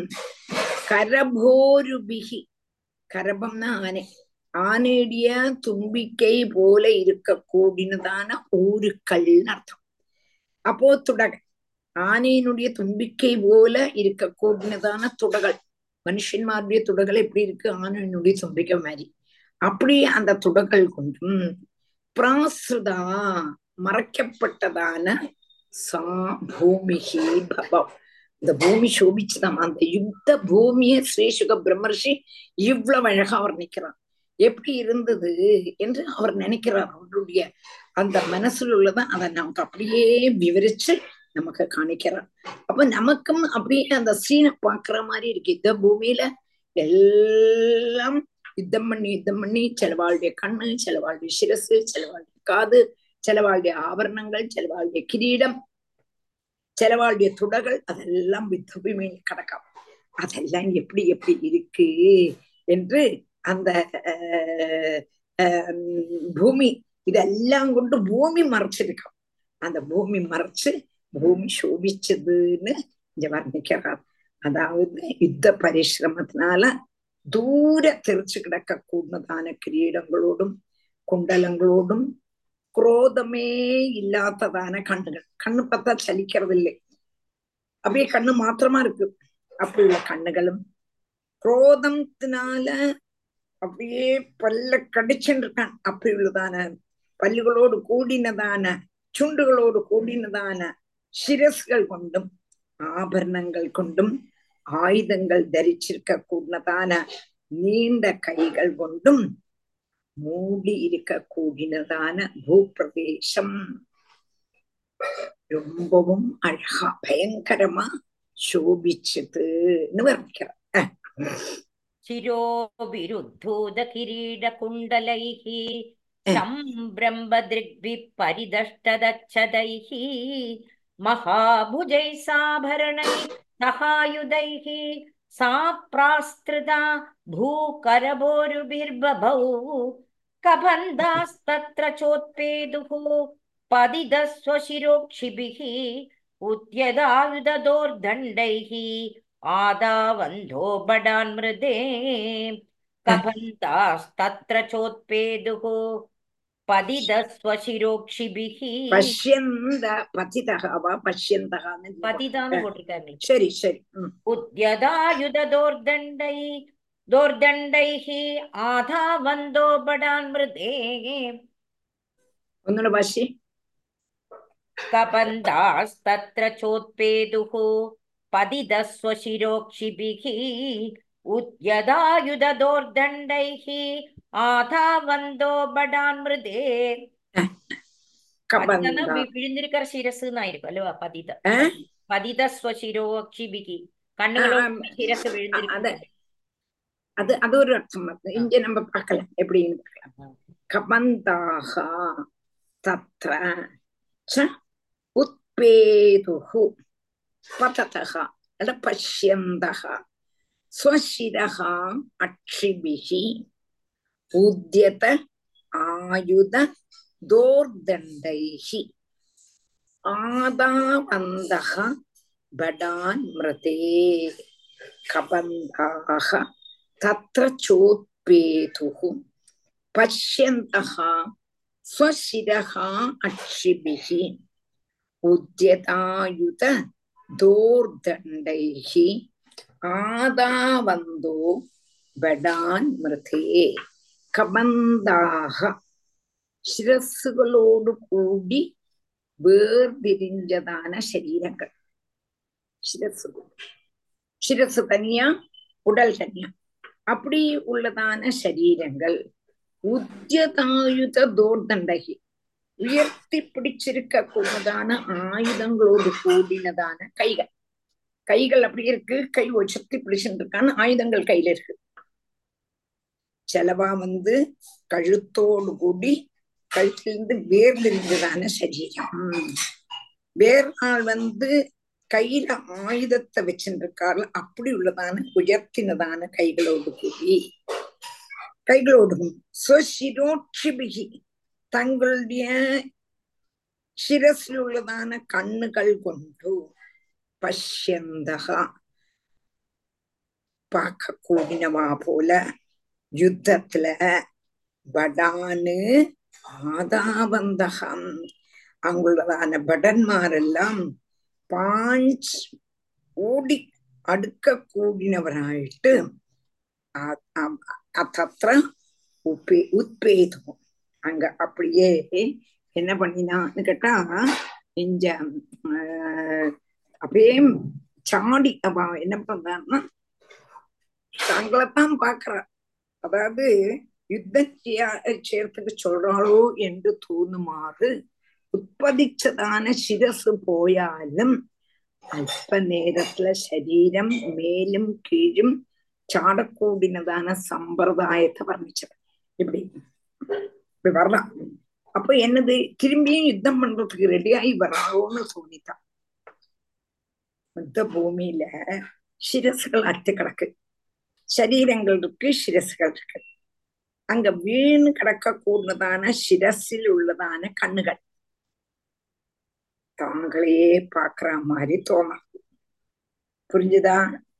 கரபோருபிகி கரபம்னா ஆனை ஆனையுடைய தும்பிக்கை போல இருக்க கூடினதான ஊருக்கள்னு அர்த்தம் அப்போ തുടക ஆனையினுடைய தும்பிக்கை போல இருக்க கூடினதான துடகள் மனுஷன்மாருடைய துடகள் எப்படி இருக்கு ஆனையினுடைய தும்பிக்கை மாதிரி அப்படி அந்த துடகள் கொண்டும் பிராசுதா மறைக்கப்பட்டதான சா பூமிகி பவம் இந்த பூமி சோபிச்சுதான் அந்த யுத்த பூமியை ஸ்ரீசுக பிரம்மர்ஷி இவ்வளவு அழகா வர்ணிக்கிறார் எப்படி இருந்தது என்று அவர் நினைக்கிறார் அவருடைய அந்த மனசுல உள்ளதான் அதை நமக்கு அப்படியே விவரிச்சு நமக்கு காணிக்கிறார் அப்ப நமக்கும் அப்படியே அந்த சீனை பாக்குற மாதிரி இருக்கு யுத்த பூமியில எல்லாம் யுத்தம் பண்ணி யுத்தம் பண்ணி சிலவாளுடைய கண்ணு சிலவாளுடைய சிரசு சிலவாளுடைய காது சிலவாளுடைய ஆபரணங்கள் சிலவாளுடைய கிரீடம் சிலவாளுடைய துடகள் அதெல்லாம் யுத்த பூமியில் கிடക്കാം அதெல்லாம் எப்படி எப்படி இருக்கு என்று அந்த பூமி இதெல்லாம் கொண்டு பூமி மறைச்சிருக்கான் அந்த பூமி மறைச்சு பூமி சோபிச்சதுன்னு இங்க வர்ணிக்கிறார் அதாவது யுத்த பரிசிரமத்தினால தூர தெரிச்சு கிடக்க கூடதான கிரீடங்களோடும் குண்டலங்களோடும் குரோதமே இல்லாததான கண்ணுகள் கண்ணு பார்த்தா சலிக்கிறது இல்லை அப்படியே கண்ணு மாத்திரமா இருக்கு அப்படி உள்ள கண்ணுகளும் குரோதத்தினால அப்படியே பல்ல கடிச்சுட்டு இருக்கான் அப்படி உள்ளதான பல்லுகளோடு கூடினதான சுண்டுகளோடு கூடினதான சிரஸ்கள் கொண்டும் ஆபரணங்கள் கொண்டும் ஆயுதங்கள் தரிச்சிருக்க கூடினதான நீண்ட கைகள் கொண்டும் மூடி இருக்க கூடினதான பூப்பிரதேசம் ரொம்பவும் அழகா பயங்கரமா சோபிச்சதுன்னு வர்ணிக்கிறார் शिरोभिरुद्धूतकिरीटकुण्डलैः सम्भ्रम्भदृग्भिः परिदष्टदच्छदैः महाभुजैः साभरणैः सहायुधैः साप्रास्तृता भूकरभोरुभिर्बभौ कबन्धास्तत्र चोत्पेदुः पदिदः स्वशिरोक्षिभिः उद्यदायुधदोर्दण्डैः आदावन्धो बडान्मृदे कबन्तास्तत्र चोत्पेदुः पदिदस्वशिरोक्षिभिः பஷ்யந்த பதிதகவா பஷ்யந்தகான்னு பதிதான்னு போட்டிருக்காரு சரி சரி உம் उद्यदायुधदोर्दण्डै दोर्दण्डैः आधावन्दो बडान्मृदे ഒന്നുകൂടെ ഭാഷി कबन्धास्तत्र चोत्पेदुः पदिदस्वशिरोक्षिभिः उद्यदायुधदोर्दण्डैः आधावन्दो बडान्मृदे കബന്ത പിഴിഞ്ഞിരിക്കറ ശിരസ് എന്നായിരിക്കും അല്ലോ പതിത ഏ? പതിത സ്വശിരോക്ഷിബിക്ക് കണ്ണുകളോട് ശിരസ് അതെ വിഴുന്നിരിക്കും அது அது ஒரு அர்த்தம் வருது இங்க நம்ம பார்க்கலாம் எப்படின்னு பார்க்கலாம் கபந்தாக தத்ர ச உத்பேதுஹு பததः அல்ல பஷ்யந்தः स्वशिरः अक्षिभिः उद्यत आयुध दोर्दण्डैः आदावन्दः बडान् मृते कबन्धाः तत्र चोत्पेतुः पश्यन्तः स्वशिरः अक्षिभिः उद्यतायुत दोर्दण्डैः आदावन्दो बडान् मृते കബന്ധാഹ ശിരസ്സുകളോട് കൂടി വേർതിരിഞ്ചതാന ശരീരങ്ങൾ ശിരസ് ശിരസ് തനിயா உடல் தனியா அப்படி உள்ளதான சரீரங்கள் உத்தியதாயுத தோர்தண்டகி உயர்த்தி பிடிச்சிருக்க கூடதான ஆயுதங்களோடு கூடினதான கைகள் கைகள் அப்படி இருக்கு கை உயர்த்தி பிடிச்சிட்டு இருக்கான்னு ஆயுதங்கள் கையில இருக்கு செலவா வந்து கழுத்தோடு கூடி கழுத்திலிருந்து வேர்ந்திருந்ததான சரீரம் வேர் நாள் வந்து கையில ஆயுதத்தை வச்சிருக்காரு அப்படி உள்ளதான உயர்த்தினதான கைகளோடு கூடி கைகளோடும் ஸ்வசிரோட்சிபிகி தங்களுடைய சிரசில் உள்ளதான கண்ணுகள் கொண்டு பஷ்யந்தகா பார்க்க கூடினவா போல யுத்தத்துல படானு ஆதாவந்தகம் அங்குள்ளதான படன்மாரெல்லாம் பாஞ்ச் ஓடி அடுக்க கூடினவராயிட்டு அத்தத்திர உப்பே உத்பேதம் அங்க அப்படியே என்ன பண்ணினான்னு கேட்டா இங்க அப்படியே சாடி அவ என்ன பண்றான்னா தங்களைத்தான் பாக்குறா அதாவது யுத்தம் செய்யறதுக்கு சொல்றாளோ என்று தோணுமாறு உற்பத்திச்சதான சிரசு போயாலும் അല്പ നേരത്തിലെ ശരീരം മേലും കീഴും ചാടക്കൂടിനതാണ് സമ്പ്രദായത്തെ വർണ്ണിച്ചത് இப்படி இப்படி வரலாம் அப்ப என்னது திரும்பியும் யுத்தம் பண்றதுக்கு ரெடியாகி வராளோன்னு தோணித்தான் யுத்த பூமியில சிரசுகள் அற்று கிடக்கு சரீரங்கள் இருக்கு சிரசுகள் இருக்கு அங்க வீணு கிடக்க கூடதான சிரசில் உள்ளதான கண்ணுகள் தாங்களையே பாக்குற மாதிரி தோணும் புரிஞ்சுதா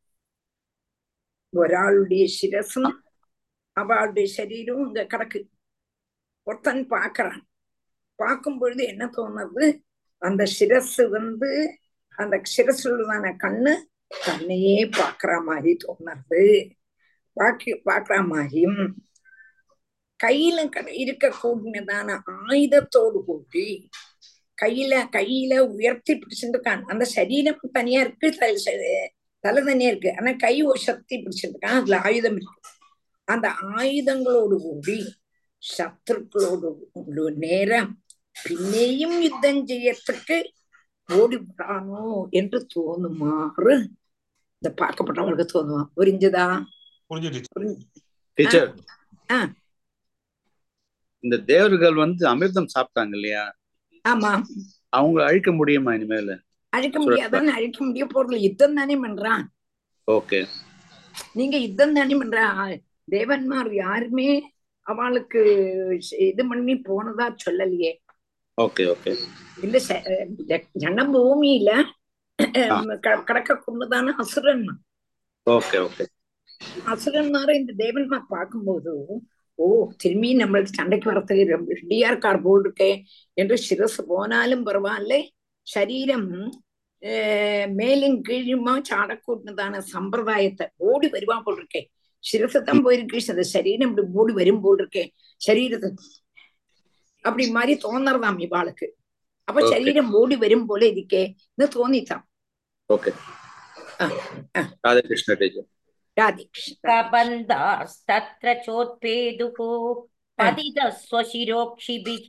ஒராளுடைய சிரசும் அவளுடைய சரீரம் இங்க கிடக்கு ஒருத்தன் பாக்குறான் பார்க்கும் பொழுது என்ன தோணுது அந்த சிரசு வந்து அந்த சிரசுள்ளதான கண்ணு தன்னையே பாக்குற மாதிரி தோணுது பாக்கி பாக்குற மாதிரியும் கையில க- இருக்கக்கூடியதான ஆயுதத்தோடு கூட்டி கையில கையில உயர்த்தி பிடிச்சிருக்கான் அந்த சரீரம் தனியா இருக்கு தலை ச- தலை தனியா இருக்கு ஆனா கை ஒரு சக்தி பிடிச்சிருக்கான் அதுல ஆயுதம் இருக்கு அந்த ஆயுதங்களோடு கூடி சத்துருக்களோடு ஒரு நேரம் பின்னேயும் யுத்தம் செய்யறதுக்கு ஓடிவிடானோ என்று தோணுமாறு இந்த பார்க்கப்பட்டவர்களுக்கு தோணுமா புரிஞ்சுதா புரிஞ்சு டீச்சர் புரிஞ்சு டீச்சர் ஆ. இந்த தேவர்கள் வந்து அமிர்தம் சாப்பிட்டாங்க இல்லையா ஆமா அவங்க அழிக்க முடியுமா இனிமேல அழிக்க முடியாதானே அழிக்க முடிய போறது யுத்தம் தானே பண்றான் ஓகே நீங்க யுத்தம் தானே பண்றா தேவன்மார் யாருமே அவளுக்கு இது பண்ணி போனதா சொல்லலையே ஓகே ஓகே இல்ல ச- ஜ- ஜன பூமியில க- கடக்க கொண்டுதானே அசுரன் ஓகே ஓகே அசுரன்மார இந்த தேவன்மார் பார்க்கும்போது ஓ திரும்பி நம்மளுக்கு சண்டைக்கு வரத்துக்கு ரெடியா இருக்கார் போல் இருக்கே என்று சிரசு போனாலும் பரவாயில்ல சரீரம் அஹ், மேலும் கீழுமா சாடக்கூட்டதான சம்பிரதாயத்தை ஓடி வருவா போல் இருக்கே சிரசு தான் போயிருக்கு அந்த சரீரம் இப்படி ஓடி வரும் போல் இருக்கே சரீரத்தை அப்படி மாதிரி தோணுறதாம் இவாளுக்கு அப்ப Okay. சரீரம் ஓடி வரும் போல இருக்கே தோணித்தான் ஓகே ஆ, ஆ. ராதே கிருஷ்ண டீச்சர் ராதிகிருஷ்ண कबन्धास्तत्र चोत्पेदुः पतितः स्वशिरोक्षिभिः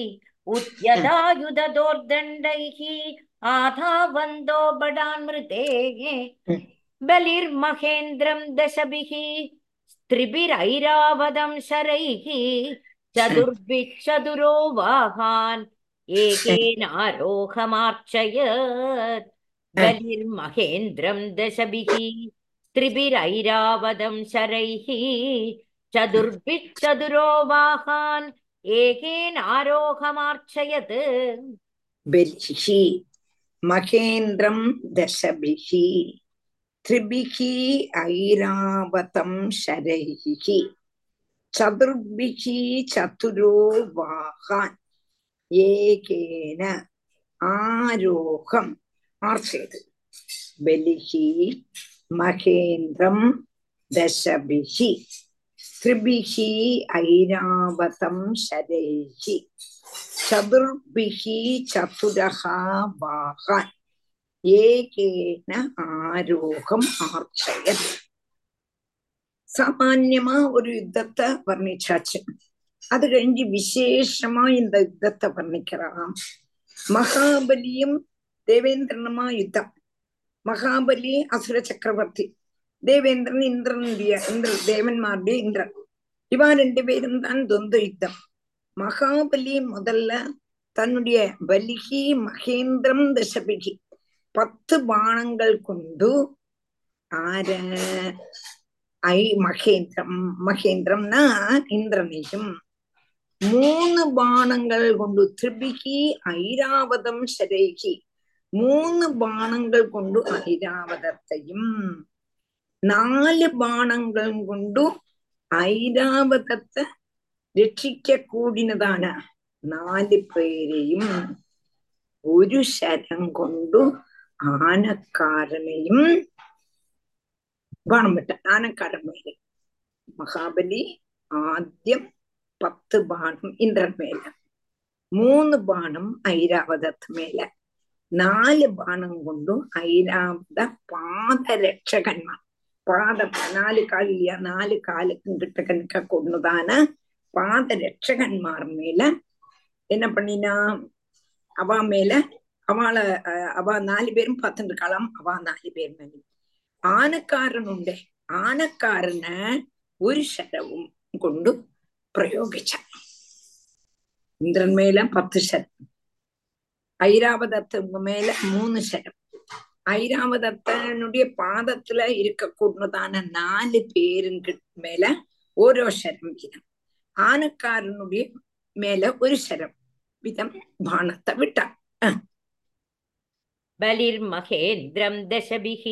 उद्यदायुधदोर्दण्डैः आधावन्दो बडान्मृतेः बलिर्महेन्द्रं दशभिः स्त्रिभिरैरावदं शरैः चतुर्भिश्चतुरो वाहान् एकेनारोहमार्चयत् बलिर्महेन्द्रं दशभिः त्रिभिरैरावदं शरैः चतुर्भिश्चतुरो वाहान् एकेनारोहमार्चयत् बलिः महेन्द्रं दशभिः त्रिभिः ऐरावतं शरैः चतुर्भिः चतुरो वाहान् एकेन आरोहम् आर्चयत् बलिः महेन्द्रं दशभिः त्रिभिः ऐरावतं शरैः चतुर्भिः चतुरः वाहान् ஏகேன ஆரோகம் ஆர்ச்சயத் சாமான்யமா ஒரு யுத்தத்தை வர்ணிச்சாச்சு அது கழிஞ்சு விசேஷமா இந்த யுத்தத்தை வர்ணிக்கிறான் மகாபலியும் தேவேந்திரனுமா யுத்தம் மகாபலி அசுர சக்கரவர்த்தி தேவேந்திரன் இந்திரனுடைய இந்திர தேவன்மாருடைய இந்திரன் இவா ரெண்டு பேரும் தான் தொந்த யுத்தம் மகாபலி முதல்ல தன்னுடைய பலிகி மகேந்திரம் தசபிகி பத்து பானங்கள் கொண்டு ஆர ஐ மகேந்திரம் மகேந்திரம்னா இந்திரனையும் மூணு பானங்கள் கொண்டு திரிபிகி ஐராவதம் சரேகி மூணு பானங்கள் கொண்டு ஐராவதத்தையும் നാല് ബാണങ്ങളും കൊണ്ടു ഐരാവതത്തെ രക്ഷിക്കൂടിനതാണ് നാല് പേരെയും ഒരു ശരം കൊണ്ടു ആനക്കാരനെയും ബാണം വിട്ട ആനക്കാരൻ മേലെ മഹാബലി ആദ്യം പത്ത് ബാണം ഇന്ദ്രൻ മേലെ മൂന്ന് ബാണം ഐരാവതത്ത് മേലെ നാല് ബാണം കൊണ്ടു ഐരാവത പാദരക്ഷകന്മാർ பாத நாலு கால் இல்லையா நாலு காலுக்கும் கிட்ட கணக்க கொண்டுதான பாத ரட்சகன்மார் மேல என்ன பண்ணினா அவ மேல அவளை அவ நாலு பேரும் பார்த்துட்டு இருக்கலாம் அவ நாலு பேர் மேல ആനക്കാരനുണ്ട് ആനക്കാരന് ഒരു ശരവും കൊണ്ട് പ്രയോഗിച്ച ഇന്ദ്രൻ മേല പത്ത് ശരം ஐராவதத்து மேல மூணு சரம் ஐராவதத்தனுடைய பாதத்துல இருக்கக்கூடியதான நாலு பேருங்க மேல ஓரோ சரம் வீதம் ஆனக்காரனுடைய மேல ஒரு சரம் விதம் பானத்தை விட்டான் बलिर्महेन्द्रं दशभिः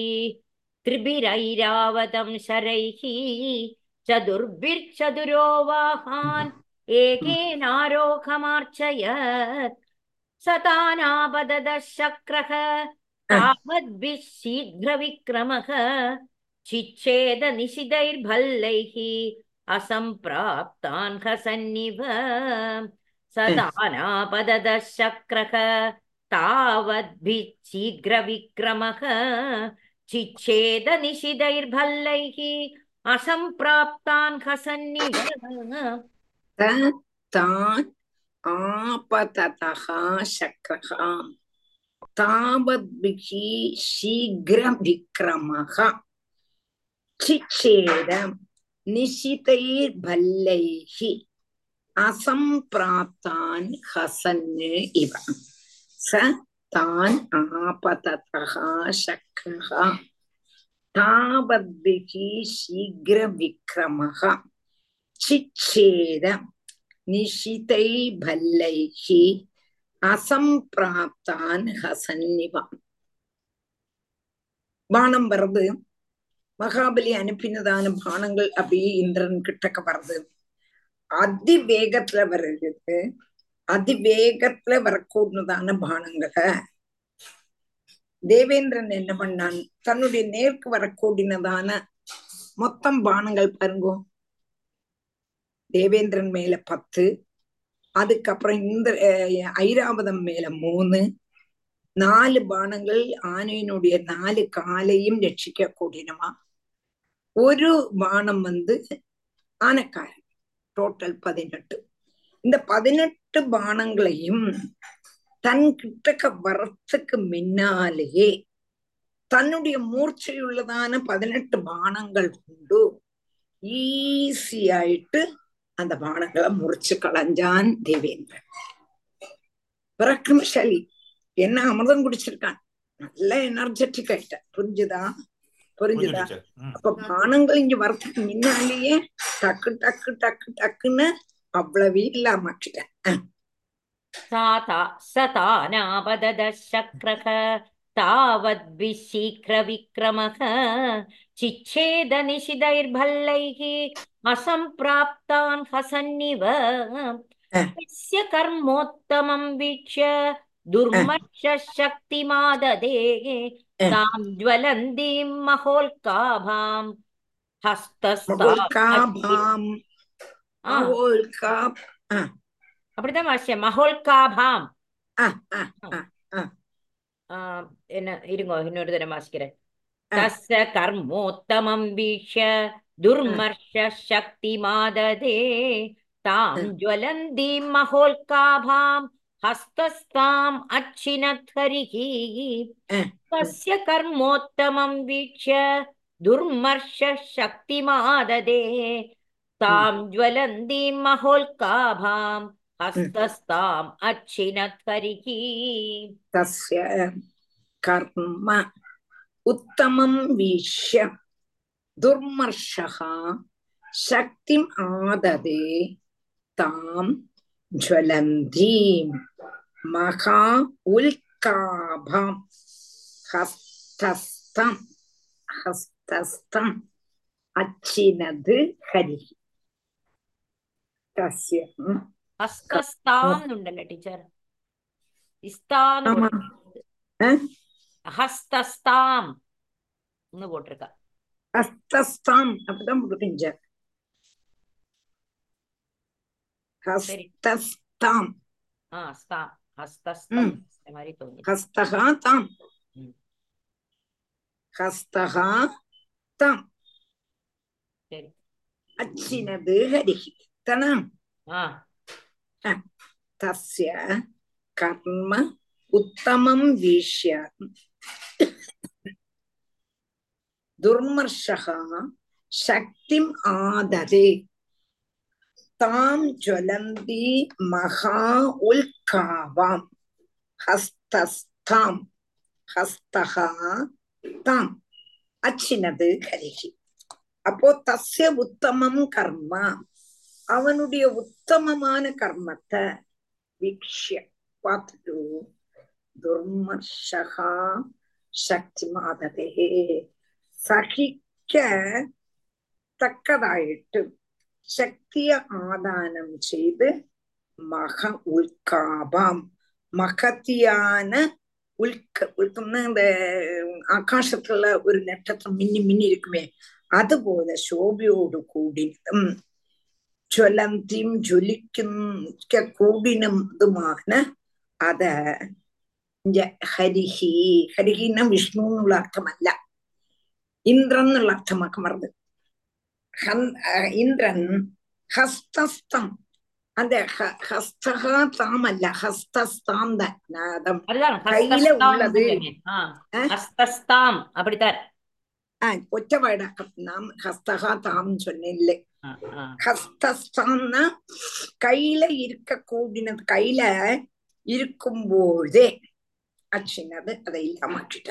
त्रिभिरैरावतं शरैः चतुर्भिर्चतुरो वाहान् एकेनारोघमार्चयत् सतानापददः शक्रः तावद्भिः शीघ्रविक्रमः चिच्छेदनिशिदैर्भल्लैः असम्प्राप्तान् हसन्निव सदानापददः शक्रः तावद्भिः शीघ्रविक्रमः चिच्छेदनिशिदैर्भल्लैः असम्प्राप्तान् हसन्निव த தான் ஆபததः சக்ரः தாவத்பிகி சீக்கிரவிக்ரமः சிச்சேத நிஷிதைர்பல்லைः அசம்பிராப்தான் ஹசன் இவ ச தான் ஆபததः சக்ரः தாவத்பிகி சீக்கிரவிக்ரமः சிச்சேத நிஷிதை பல்லைஹி அசம்பிராப்தான் ஹசன்னிவான் பானம் வருது மகாபலி அனுப்பினதான பானங்கள் அப்படியே இந்திரன் கிட்டக்க வருது அதிவேகத்துல வருது அதிவேகத்துல வரக்கூடதான பானங்களை தேவேந்திரன் என்ன பண்ணான் தன்னுடைய நேருக்கு வரக்கூடினதான மொத்தம் பானங்கள் பாருங்கோ தேவேந்திரன் மேல பத்து அதுக்கப்புறம் இந்த அஹ், ஐராவதம் மேல மூணு நாலு பானங்கள் ஆனையினுடைய நாலு காலையும் ரட்சிக்க கூடினமா ஒரு பானம் வந்து ஆனைக்காரன் டோட்டல் பதினெட்டு இந்த பதினெட்டு பானங்களையும் தன் கிட்டக்க வரத்துக்கு முன்னாலேயே தன்னுடைய மூர்ச்சையுள்ளதான பதினெட்டு பானங்கள் கொண்டு ஈஸியாயிட்டு அந்த பானங்களை முறிச்சு களைஞ்சான் தேவேந்திரன் பராக்கிரமசாலி என்ன அமிர்தம் குடிச்சிருக்கான் நல்ல எனர்ஜெட்டிக் ஆயிட்டான் புரிஞ்சுதா புரிஞ்சு புரிஞ்சுதா டீச்சர் ம் அப்ப பானங்கள் இங்க வரத்துக்கு முன்னாலேயே டக்கு டக்கு டக்கு டக்குன்னு அவ்வளவே இல்லாமக்கிட்டேன் साता सतानापददः शक्रः तावद्भिः शीघ्रविक्रमः चिच्छेदनिशिदैर्भल्लैः असम्प्राप्तान् हसन्निव तस्य कर्मोत्तमं वीक्ष्य दुर्मर्षशक्तिमाददे तां ज्वलन्तीं महोल्काभां हस्तस्ताम् மகோல்காபாம் ஆ, மகோல்கா அப்படிதான் வாசிச்சேன் மஹோல்காபாம் ஆ, ஆ, ஆ, ஆ, என்ன இருங்கோ இன்னொரு தடவை வாசிக்கிறேன் ஆ. தஸ்ய கர்மோத்தமம் வீக்ஷ்ய துர்மர்ஷ சக்தி மாததே தாம் ஜுவலந்தீம் மஹோல்காபாம் ஹஸ்தஸ்தாம் அச்சினத் ஹரிஹி ஆ. தஸ்ய கர்மோத்தமம் வீக்ஷ்ய துர்மர்ஷ சக்தி மாததே தாம் ஜுவலந்தீம் மஹோல்காபாம் ஹஸ்தஸ்தாம் அச்சினத் ஹரிஹி तस्य कर्म उत्तमं वीक्ष्य दुर्मर्षः शक्तिम् आददे तां ज्वलन्तीं महा उल्काभां हस्तस्थं हस्तस्थम् अचिनद् हरिः तस्य ம், ஹஸ்தஸ்தாம் உண்டல்ல டீச்சர் இஸ்தான்னு ஆமா. போட்டிருக்கு. ஆ? ஹஸ்தஸ்தாம் போட்டிருக்கா ஹஸ்தஸ்தாம் அப்படிதான் முடிஞ்ச சரி. ஹஸ்தஸ்தாம் ஆ ஸ்தாம் ஹஸ்தஸ்தாம் இந்த மாதிரி தோணுது ஹஸ்தகா தாம் ம். ஹஸ்தகா தாம் சரி அச்சினது ஹரிஹி தனம் ஆ தஸ்ய கர்ம உத்தமம் வீஷ்ய துர்மர்ஷः சக்திம் ஆததே தாம் ஜுவலந்தி மகா உல்காவாம் ஹஸ்தஸ்தாம் ஹஸ்தகா தாம் அச்சினது கரிகி அப்போ தஸ்ய உத்தமம் கர்மா அவனுடைய உத்தமமான கர்மத்தை வீக்ஷ்ய பார்த்துட்டு துர்மர்ஷகா சக்தி மாததே சகிக்க தக்கதாயிட்டு சக்திய ஆதானம் செய்து மக உல்காபாம் மகத்தியான உல்க உல்கம்னா இந்த ஆகாசத்துல ஒரு நட்சத்திரம் மின்னி மின்னி இருக்குமே അതുപോലെ ശോഭയോട് കൂടിനതും ജ്വലന്തിയും ജ്വലിക്ക കൂടിനതുമാണ് അത് ജ- ഹരിഹി ഹരിഹിന്ന വിഷ്ണു എന്നുള്ള അർത്ഥമല്ല ഇന്ദ്രൻ എന്നുള്ള അർത്ഥമാക്കി മറന്നത് ഹൻ- ആ, ഇന്ദ്രൻ ഹസ്തസ്ഥം അതെ ഹ- ഹസ്തഹ താമല്ല ഹസ്തസ്താം തന്നാദം அதுதான் கையில ஹஸ்தஸ்தாம் உள்ளது. சொன்னேன். ஆ, ஆ? ஹஸ்தஸ்தாம் அப்படித்தான் ആ ഒറ്റ വേടാക്കാം നാം ഹസ്തഹ താം ചൊന്നില്ലേ ஆ, ஆ. ஹஸ்தஸ்தான்னா கையில இருக்க கூடினது கையில இருக்கும்போதே அச்சினது அதை இல்லாமக்கிட்ட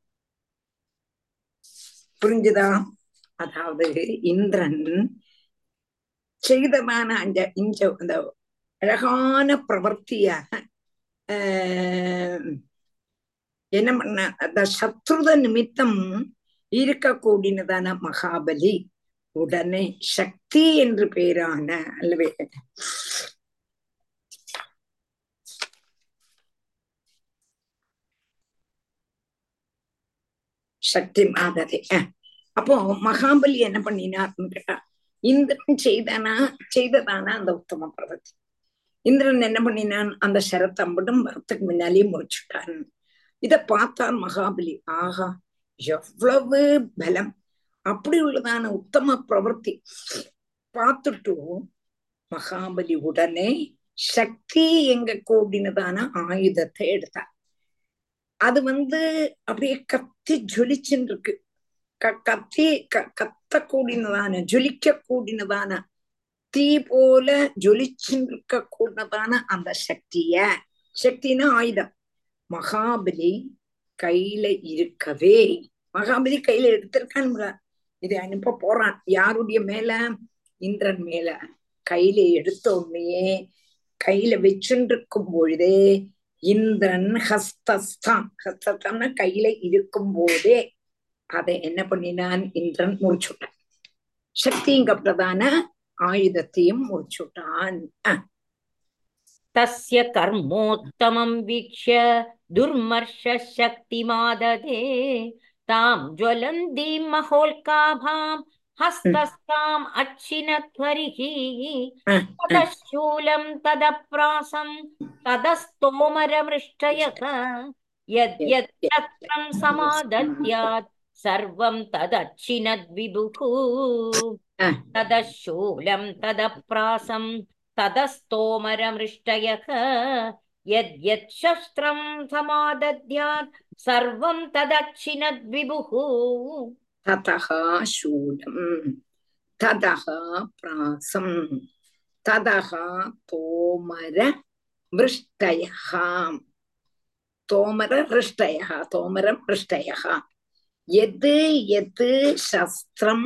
புரிஞ்சுதா அதாவது இந்திரன் செய்ததான அந்த இந்த அந்த அழகான பிரவர்த்தியாக ஆஹ், என்ன பண்ண அந்த சத்ருத நிமித்தம் இருக்கக்கூடியதான மகாபலி உடனே சக்தி என்று பேரான அல்லவே சக்தி மாததே அஹ். அப்போ மகாபலி என்ன பண்ணினார்னு கேட்டா இந்திரன் செய்தானா செய்ததானா அந்த உத்தம பிரவர்த்தி இந்திரன் என்ன பண்ணினான் அந்த சரத்தம்படும் வரத்துக்கு முன்னாலேயே முறிச்சுட்டான் இத பார்த்தான் மகாபலி ஆஹா எவ்வளவு பலம் அப்படி உள்ளதான உத்தம பிரவர்த்தி பார்த்துட்டு மகாபலி உடனே சக்தி எங்க கூடினதான ஆயுதத்தை எடுத்தார் அது வந்து அப்படியே கத்தி ஜொலிச்சுன்னு இருக்கு க- கத்தி க- கத்த கூடினதான ஜொலிக்க கூடினதான தீ போல ஜொலிச்சுன்னு இருக்க கூடினதான அந்த சக்திய சக்தினா ஆயுதம் மகாபலி கையில இருக்கவே மகாபலி கையில எடுத்திருக்கான் இதை அனுப்ப போறான் யாருடைய மேல இந்திரன் மேல கையில எடுத்த உடனேயே கையில வச்சுட்டு இருக்கும் பொழுதே இந்திரன் ஹஸ்தஸ்தான் ஹஸ்தஸ்தான்னா கையில இருக்கும் போதே அதை என்ன பண்ணினான் இந்திரன் முறிச்சுட்டான் சக்திங்கப்பட்டதான ஆயுதத்தையும் முறிச்சுட்டான் அஹ், तस्य कर्मोत्तमं वीक्ष्य दुर्मर्षशक्तिमाददे तां ज्वलन्तीं महोल्काभां हस्तस्ताम् अच्छिनध्वरिः அஹ், ततः शूलं तदप्रासं ततस्तोमरमृष्टयः यद्यत् शस्त्रं समादद्यात् सर्वं तदच्छिनद्विभुः அஹ், ततः शूलं तदप्रासं ततस्तोमरमृष्टयः यद्यत् शस्त्रं समादद्यात् सर्वं तदच्छिनद्विभुः ततः शूलं ततः प्रासं ततः तोमर वृष्टयः तोमर हृष्टयः तोमरं हृष्टयः यद् यत् शस्त्रं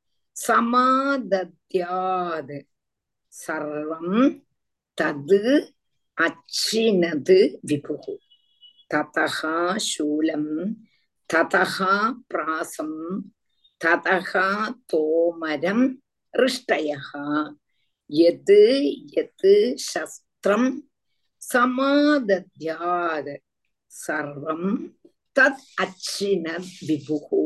समादद्यात् सर्वं तद् अच्छिनद् विभुः ततः शूलं ततः प्रासं ततः तोमरं हृष्टयः यत् यत् शस्त्रं समादद्यात् സർവം തത് അച്ഛിന വിഭുഹോ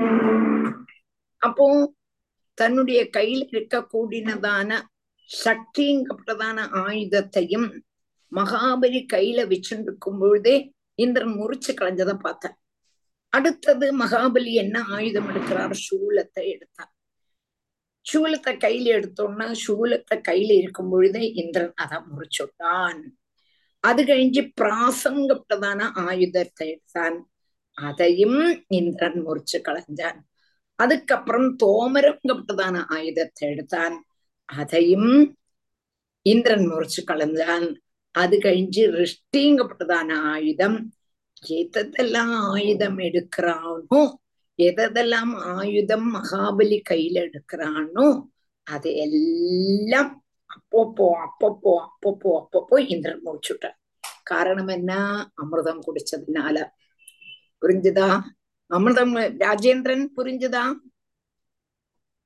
அப்போ தன்னுடைய கையில் இருக்கக்கூடியதான சக்திங்கப்பட்டதான ஆயுதத்தையும் மகாபலி கையில வச்சுருக்கும் பொழுதே இந்திரன் முறிச்சு களைஞ்சதை பார்த்தார் அடுத்தது மகாபலி என்ன ஆயுதம் எடுக்கிறார் சூலத்தை எடுத்தார் சூலத்தை கையில எடுத்தோன்னா சூலத்தை கையில இருக்கும் பொழுதே இந்திரன் அதை முறிச்சுட்டான் அது கழிஞ்சு பிராசங்கப்பட்டதான ஆயுதத்தை எடுத்தான் அதையும் இந்திரன் முறிச்சு களைஞ்சான் அதுக்கப்புறம் தோமரங்கப்பட்டதான ஆயுதத்தை எடுத்தான் அதையும் இந்திரன் முறிச்சு களைஞ்சான் அது கழிஞ்சு ரிஷ்டிங்கப்பட்டதான ஆயுதம் எதெல்லாம் ஆயுதம் எடுக்கிறானோ எதெல்லாம் ஆயுதம் மகாபலி கையில எடுக்கிறானோ அது எல்லாம் அப்பப்போ அப்பப்போ அப்பப்போ அப்பப்போ இந்திரன் முடிச்சுட்டார் காரணம் என்ன அமிர்தம் குடிச்சதுனால புரிஞ்சுதா அமிர்தம் ராஜேந்திரன் புரிஞ்சுதா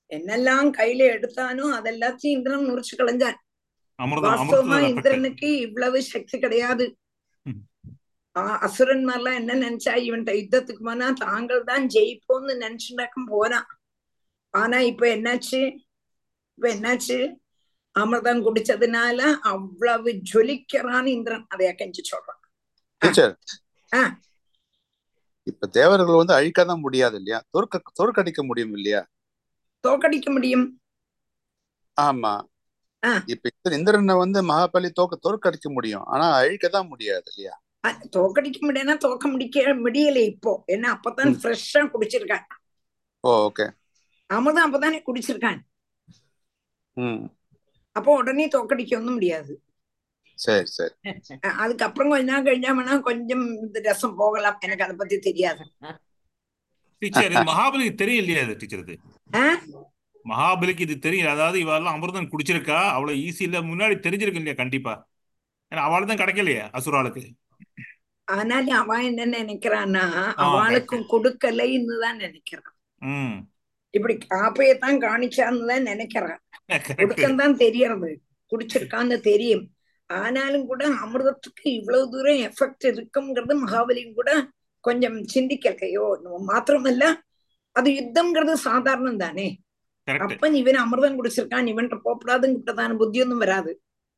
என்னெல்லாம் கையில எடுத்தானோ அதெல்லாத்தையும் இந்திரன் முறிச்சு களைஞ்சான் அமிர்தம் வாஸ்தவமா அமிர்தத்தோட எஃபெக்ட் இந்திரனுக்கு இவ்வளவு சக்தி கிடையாது ம். ஆஹ் அசுரன்மார்லாம் என்ன நினைச்சா இவன்ட்ட யுத்தத்துக்கு போனா தாங்கள் தான் ஜெயிப்போம்னு நினைச்சுட்டாக்கும் போனா ஆனா இப்ப என்னாச்சு இப்ப என்னாச்சு அமிர்தம் குடிச்சதுனால அவ்வளவு ஜொலிக்கிறான் இந்திரன் அதைய கஞ்சி சொல்றான் டீச்சர் ஆ. இப்ப தேவர்கள் வந்து அழிக்கதான் முடியாது இல்லையா தோற்க தோற்கடிக்க முடியும் இல்லையா தோக்கடிக்க முடியும் ஆமா ஆ. இப்ப இந்திர- இந்திரனை வந்து மகாபலி தோக்க தோற்கடிக்க முடியும் ஆனா அழிக்கதான் முடியாது இல்லையா அஹ் தோக்கடிக்க முடியும்னா தோக்க முடிக்க முடியல இப்போ ஏன்னா அப்பதான் ம். ஃப்ரெஷ்ஷா குடிச்சிருக்கான் ஓ ஓகே அமிர்தம் அப்பதானே குடிச்சிருக்கான் ம் அப்போ உடனே தோக்கடிக்க ஒண்ணும் முடியாது சரி சரி அஹ் அதுக்கப்புறம் கொஞ்ச நாள் கழிஞ்சா வேணா கொஞ்சம் இந்த ரசம் போகலாம் எனக்கு அதை பத்தி தெரியாது டீச்சர் இது மகாபலிக்கு தெரியும் இல்லையா இது டீச்சர் இது ஆஹ் மகாபலிக்கு இது தெரியும் அதாவது இவெல்லாம் அமிர்தம் குடிச்சிருக்கா அவ்வளவு ஈஸி இல்ல முன்னாடி தெரிஞ்சிருக்கு இல்லையா கண்டிப்பா ஏன்னா அவளுக்கு தான் கிடைக்கலையே அசுராளுக்கு ஆனாலும் அவன் என்ன நினைக்கிறான்னா ஆ அவளுக்கும் கொடுக்கலைன்னு தான் நினைக்கிறான் ம் இப்படி காப்பையத்தான் காணிச்சான்னு தான் நினைக்கிறான் கரெக்ட் கொடுக்கந்தான் தெரியறது குடிச்சிருக்கான்னு தெரியும் ஆனாலும் கூட அமிர்தத்துக்கு இவ்வளவு தூரம் எஃபெக்ட் இருக்குங்கிறது மகாபலியும் கூட கொஞ்சம் சிந்திக்கலையோ மாத்திரமல்ல அது யுத்தம்ங்கிறது சாதாரணம் தானே கரெக்ட் அப்ப இவன் அமிர்தம் குடிச்சிருக்கான் இவன்கிட்ட போகக்கூடாதுங்கிட்டதான புத்தியொന്നും வராது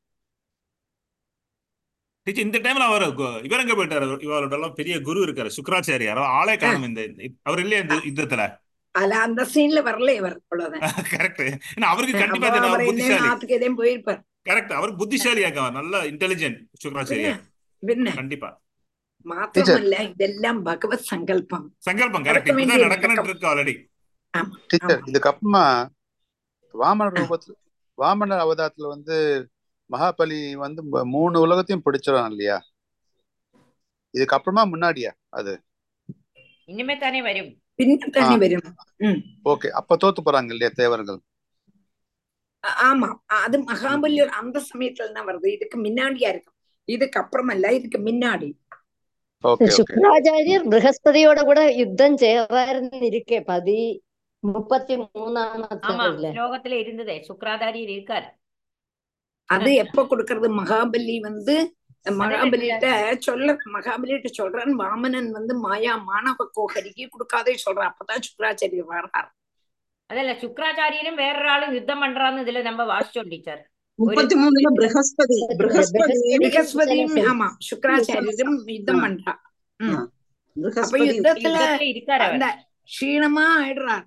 டீச்சர் இந்த டைம்ல அவர் கு- இவர் எங்க போயிட்டாரு இவரோட எல்லாம் பெரிய குரு இருக்காரு சுக்கராச்சாரியார் அவர் ஆளே காணும் இந்த இந்த- அவர் இல்லையா இந்த யுத்தத்துல அல்ல அந்த சீன்ல வரல இவர் அவ்வளவுதான் கரெக்ட் ஏன்னா அவருக்கு அஹ் கண்டிப்பா அப்ப தெரியும் அவர் அவர் என்ன புத்திசாலி ஆத்துக்கு எதையும் போயிருப்பார் கரெக்ட் அவருக்கு புத்திசாலி அவர் நல்ல இன்டெலிஜென்ட் பின்ன சுக்கராச்சாரியார் பின்ன கண்டிப்பா டீச்சர் மாத்திரமல்ல இதெல்லாம் பகவத் சங்கல்பம் சங்கல்பம் கரெக்ட் நடக்க இப்பதான் வேண்டிய நடக்கணும்னு நடக்கும் இருக்கு ஆல்ரெடி ஆமா டீச்சர் ஆமா இதுக்கப்புறமா வாமன அஹ் ரூபத்துல வாமன அவதாரத்துல வந்து மகாபலி வந்து ம- மூணு உலகத்தையும் பிடிச்சிடும் இல்லையா இதுக்கப்புறமா முன்னாடியா அது இனிமே தானே வரும் பின்ன ஆ தானே வரும் உம் ஓகே அப்ப தோத்து போறாங்க இல்லையா தேவர்கள் ஆ- ஆமா அது மகாபலியோர் அந்த சமயத்துல தான் வருது இதுக்கு முன்னாடியா இருக்கும் இதுக்கு அப்புறமல்ல இதுக்கு முன்னாடி ஓகே ஓகே ശുക്രാചാര്യർ ബൃഹസ്പതിയോടെ കൂടെ യുദ്ധം ചെയ്യാമായിരുന്നിരിക്കെ പതി മുപ്പത്തി മൂന്നാമത്തെ ஆமா ഇല്ലേ ஸ்லோகத்துல இருந்ததே சுக்ராதாரியர் இருக்கார் அது எப்ப கொடுக்கறது மகாபலி வந்து அதெல்லாம் மகாபலிட்ட இப்ப சொல்ல மகாபலிட்ட சொல்றான் வாமனன் வந்து மாயா மாணவ கோகரிக்கு கொடுக்காதே சொல்றான் அப்பதான் சுக்கராச்சாரியர் வர்றார் அதல்ல சுக்ராச்சாரியரும் வேற ஆளும் யுத்தம் பண்றான்னு இதுல நம்ம வாசிச்சோம் டீச்சர் ஒரு முப்பத்தி மூணுல பிரகஸ்பதி பிரகஸ்பதி பிரகஸ்பதியும் ஆமா சுக்கராச்சாரியரும் யுத்தம் பண்றா உம் அப்ப பிரகஸ்பதி யுத்தத்துல யுத்தத்துல இருக்கார் அவர் அந்த க்ஷீணமா ஆயிடுறார்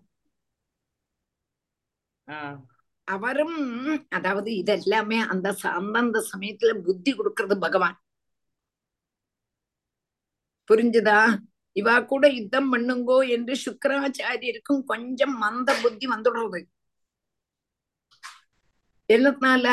ஆ. அவரும் அதாவது இதெல்லாமே அந்த ச- அந்தந்த சமயத்துல புத்தி கொடுக்கறது பகவான் புரிஞ்சுதா இவா கூட யுத்தம் பண்ணுங்கோ என்று சுக்கராச்சாரியருக்கும் கொஞ்சம் மந்த புத்தி வந்துடுறது என்னத்தினால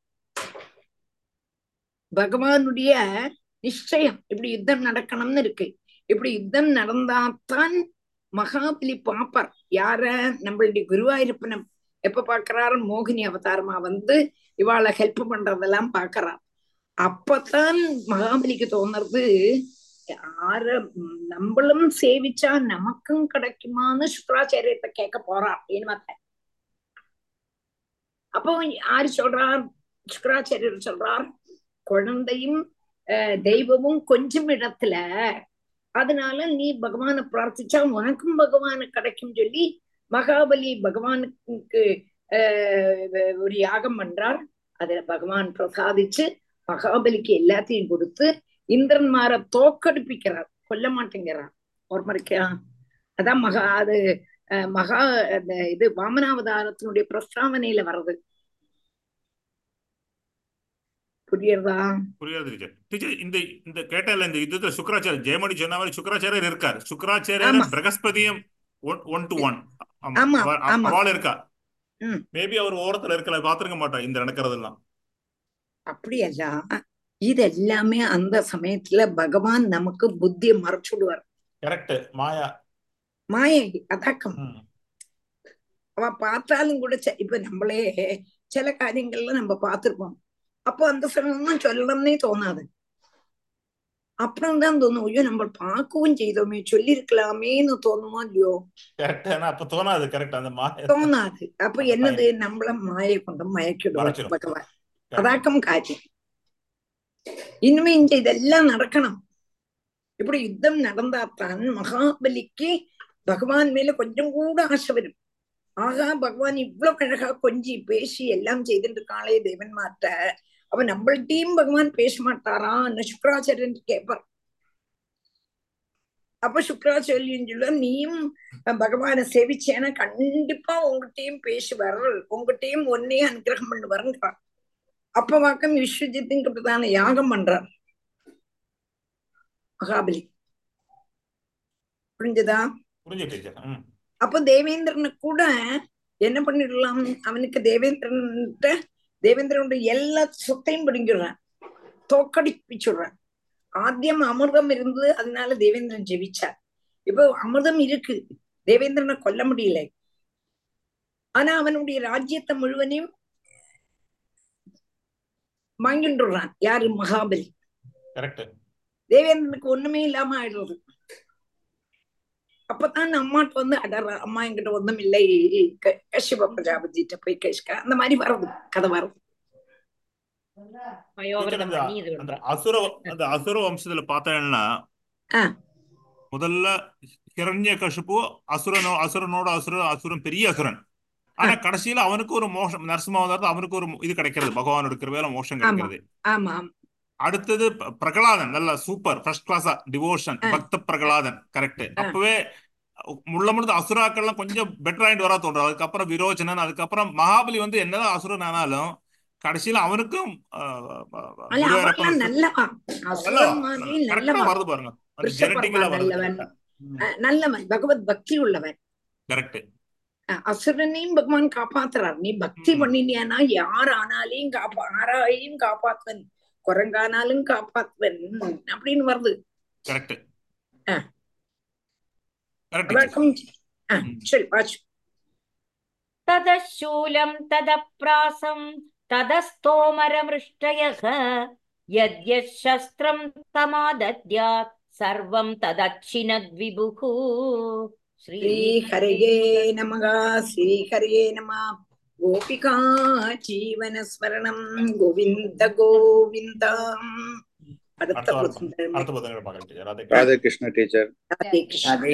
பகவானுடைய நிச்சயம் இப்படி யுத்தம் நடக்கணும்னு இருக்கு இப்படி யுத்தம் நடந்தாத்தான் மகாபலி பாப்பார் யார நம்மளுடைய குருவாயிருப்பனம் எப்ப பாக்குறாரு மோகினி அவதாரமா வந்து இவாளை ஹெல்ப் பண்றதெல்லாம் பாக்குறார் அப்பதான் மகாபலிக்கு தோணுறது யார ம், நம்மளும் சேவிச்சா நமக்கும் கிடைக்குமான்னு சுக்கராச்சாரியத்தை கேட்க போறார் அப்படின்னு பார்த்தேன் அப்போ யாரு சொல்றார் சுக்கராச்சாரியர் சொல்றார் குழந்தையும் அஹ், தெய்வமும் கொஞ்சம் இடத்துல அதனால நீ பகவானை பிரார்த்திச்சா உனக்கும் பகவானு கிடைக்கும் சொல்லி மகாபலி பகவானுக்கு ஆஹ் ஒரு யாகம் பண்றார் அதுல பகவான் பிரசாதிச்சு மகாபலிக்கு எல்லாத்தையும் கொடுத்து இந்திரன்மார தோக்கடிப்பிக்கிறார் கொல்ல மாட்டேங்கிறார் ஒரு மறைக்கா அதான் மகா அது அஹ், மகா அந்த இது வாமனாவதாரத்தினுடைய பிரஸ்தாவனையில வர்றது புரியுறதா புரியாது டீச்சர் டீச்சர் இந்த இந்த கேட்டல இந்த யுத்தத்துல சுக்கராச்சாரியர் ஜெயமணி சொன்ன மாதிரி சுக்கராச்சாரியர் இருக்கார் சுக்கராச்சாரியர் ஆமா பிரகஸ்பதியும் ஒன் ஒன் டு ஒன் ஆமா ஆமா அவள் இருக்கா ம் மேபி அவர் ஓரத்துல இருக்கல பாத்துருக்க மாட்டா இந்த நடக்கிறதெல்லாம் அப்படியல்ல இதெல்லாமே அந்த சமயத்துல பகவான் நமக்கு புத்தியை மறைச்சுடுவார் கரெக்ட் மாயா மாயை அதாக்கம் ம் அவ பார்த்தாலும் கூட ச- இப்ப நம்மளே சில காரியங்கள்ல நம்ம பார்த்திருப்போம் அப்போ அந்த சமயம் சொல்லணும்னே தோணாது அப்புறம் தான் தோணும் ஐயோ நம்ம பார்க்கவும் செய்தோமே சொல்லியிருக்கலாமேன்னு தோணுமோ இல்லையோ கரெக்ட் ஆனா அப்ப தோணாது கரெக்ட் அந்த மா தோணாது அப்ப என்னது நம்மள மாயை கொண்டு மயக்கிடுவார் மறைச்சிடும் பகவான் கரெக்ட் அதாக்கம் காரியம் இனிமே இந்த இதெல்லாம் நடக்கணும் இப்படி யுத்தம் நடந்தாத்தான் மகாபலிக்கு பகவான் மேல கொஞ்சம் கூட ஆசை வரும் ஆகா பகவான் இவ்வளவு அழகா கொஞ்சி பேசி எல்லாம் செய்துட்டு இருக்காளே தேவன்மார்ட்ட அவ நம்மள்டையும் பகவான் பேச மாட்டாரான்னு சுக்கராச்சாரியன் கேட்பார் அப்ப சுக்கராச்சாரியன் சொல்ல நீயும் பகவானை சேவிச்சேன்னா கண்டிப்பா உங்ககிட்டயும் பேசுவார் உங்ககிட்டயும் ஒன்னே அனுகிரகம் பண்ணுவாருங்கிறார் அப்ப வாக்கம் விஸ்வஜித்துங்கிறதான யாகம் பண்றார் மகாபலி புரிஞ்சதா புரிஞ்சு டீச்சர் ம் அப்போ தேவேந்திரனை கூட என்ன பண்ணிடலாம் அவனுக்கு தேவேந்திரன்ட்ட தேவேந்திரனுடைய எல்லா சொத்தையும் பிடிங்கிடுறான் தோக்கடிப்பிச்சுடுறான் ஆத்தியம் அமிர்தம் இருந்தது அதனால தேவேந்திரன் ஜெபிச்சார் இப்போ அமிர்தம் இருக்கு தேவேந்திரனை கொல்ல முடியல ஆனா அவனுடைய ராஜ்யத்தை முழுவதையும் வாங்கிட்டுறான் யாரு மகாபலி கரெக்ட் தேவேந்திரனுக்கு ஒண்ணுமே இல்லாம ஆயிடுறது அப்பதான் அம்மாட்ட வந்து அடற அம்மா என்கிட்ட ஒண்ணும் இல்லை க- கஷ்யப பிரஜாபதிட்ட போய் கேஷ்க அந்த மாதிரி வருது கதை வருது டீச்சர் வயோவிரதம் அந்த பண்ணி இது அந்த பண்றான் அசுர அந்த அசுர வம்சத்துல பார்த்தேன்னா ஆ முதல்ல ஹிரண்ய கஷிப்பு அசுரனோ அசுரனோட அசுரன் அசுரன் பெரிய அசுரன் ஆனா கடைசியில அவனுக்கு ஒரு மோஷம் நரசிம்மாவதாரத்து அவனுக்கு ஒரு இது கிடைக்கிறது பகவான் எடுக்கிற வேலை மோஷம் ஆமா கிடைக்கிறது ஆமா ஆமா அடுத்தது ப- பிரகலாதன் நல்ல சூப்பர் ஃபர்ஸ்ட் கிளாஸா டிவோஷன் ஆ பக்த பிரகலாதன் கரெக்ட் ஆ அப்பவே முள்ள முழுது அசுராக்கள்லாம் கொஞ்சம் பெட்டர் ஆயிட்டு வரா தோன்றும் அதுக்கப்புறம் விரோச்சனன் அதுக்கப்புறம் மகாபலி வந்து என்னதான் அசுரன் ஆனாலும் கடைசியில அவனுக்கும் அல்ல குருவாயூரப்பன் அவர்லாம் நல்லவா நல்ல அசுரன் மாதிரி கரெக்டா நல்லவா வருது பாருங்க அந்த கிருஷ்ண ஜெனட்டிக்கலா பரமா வருது நல்லவன் கரெக்டா அஹ் நல்லவன் பகவத் பக்தி உள்ளவன் கரெக்ட் அஹ் அசுரனையும் பகவான் காப்பாத்துறார் நீ பக்தி பண்ணினியானா யார் ஆனாலையும் காப்பா ஆராயும் காப்பாத்துவன் குரங்கானாலும் காப்பாத்துவன் அப்படின்னு வருது கரெக்ட் அஹ் கரெக்ட் டீச்சர் வழக்கம் அஹ் சரி வாச்சு ततः शूलं तदप्रासं ततस्तोमरमृष्टयः यद्यः शस्त्रं तमादद्यात् सर्वं तदच्छिनद्विभुः ஸ்ரீஹரயே நமக ஸ்ரீஹரயே நம கோபிகா ஜீவனஸ்மரணம் கோவிந்த கோவிந்தம் அடுத்த அடுத்த வாரம் புதன்கிழமை அடுத்த புதன்கிழமை பார்க்கலாம் டீச்சர் ராதே ராதே கிருஷ்ண டீச்சர் ராதே கிருஷ்ணா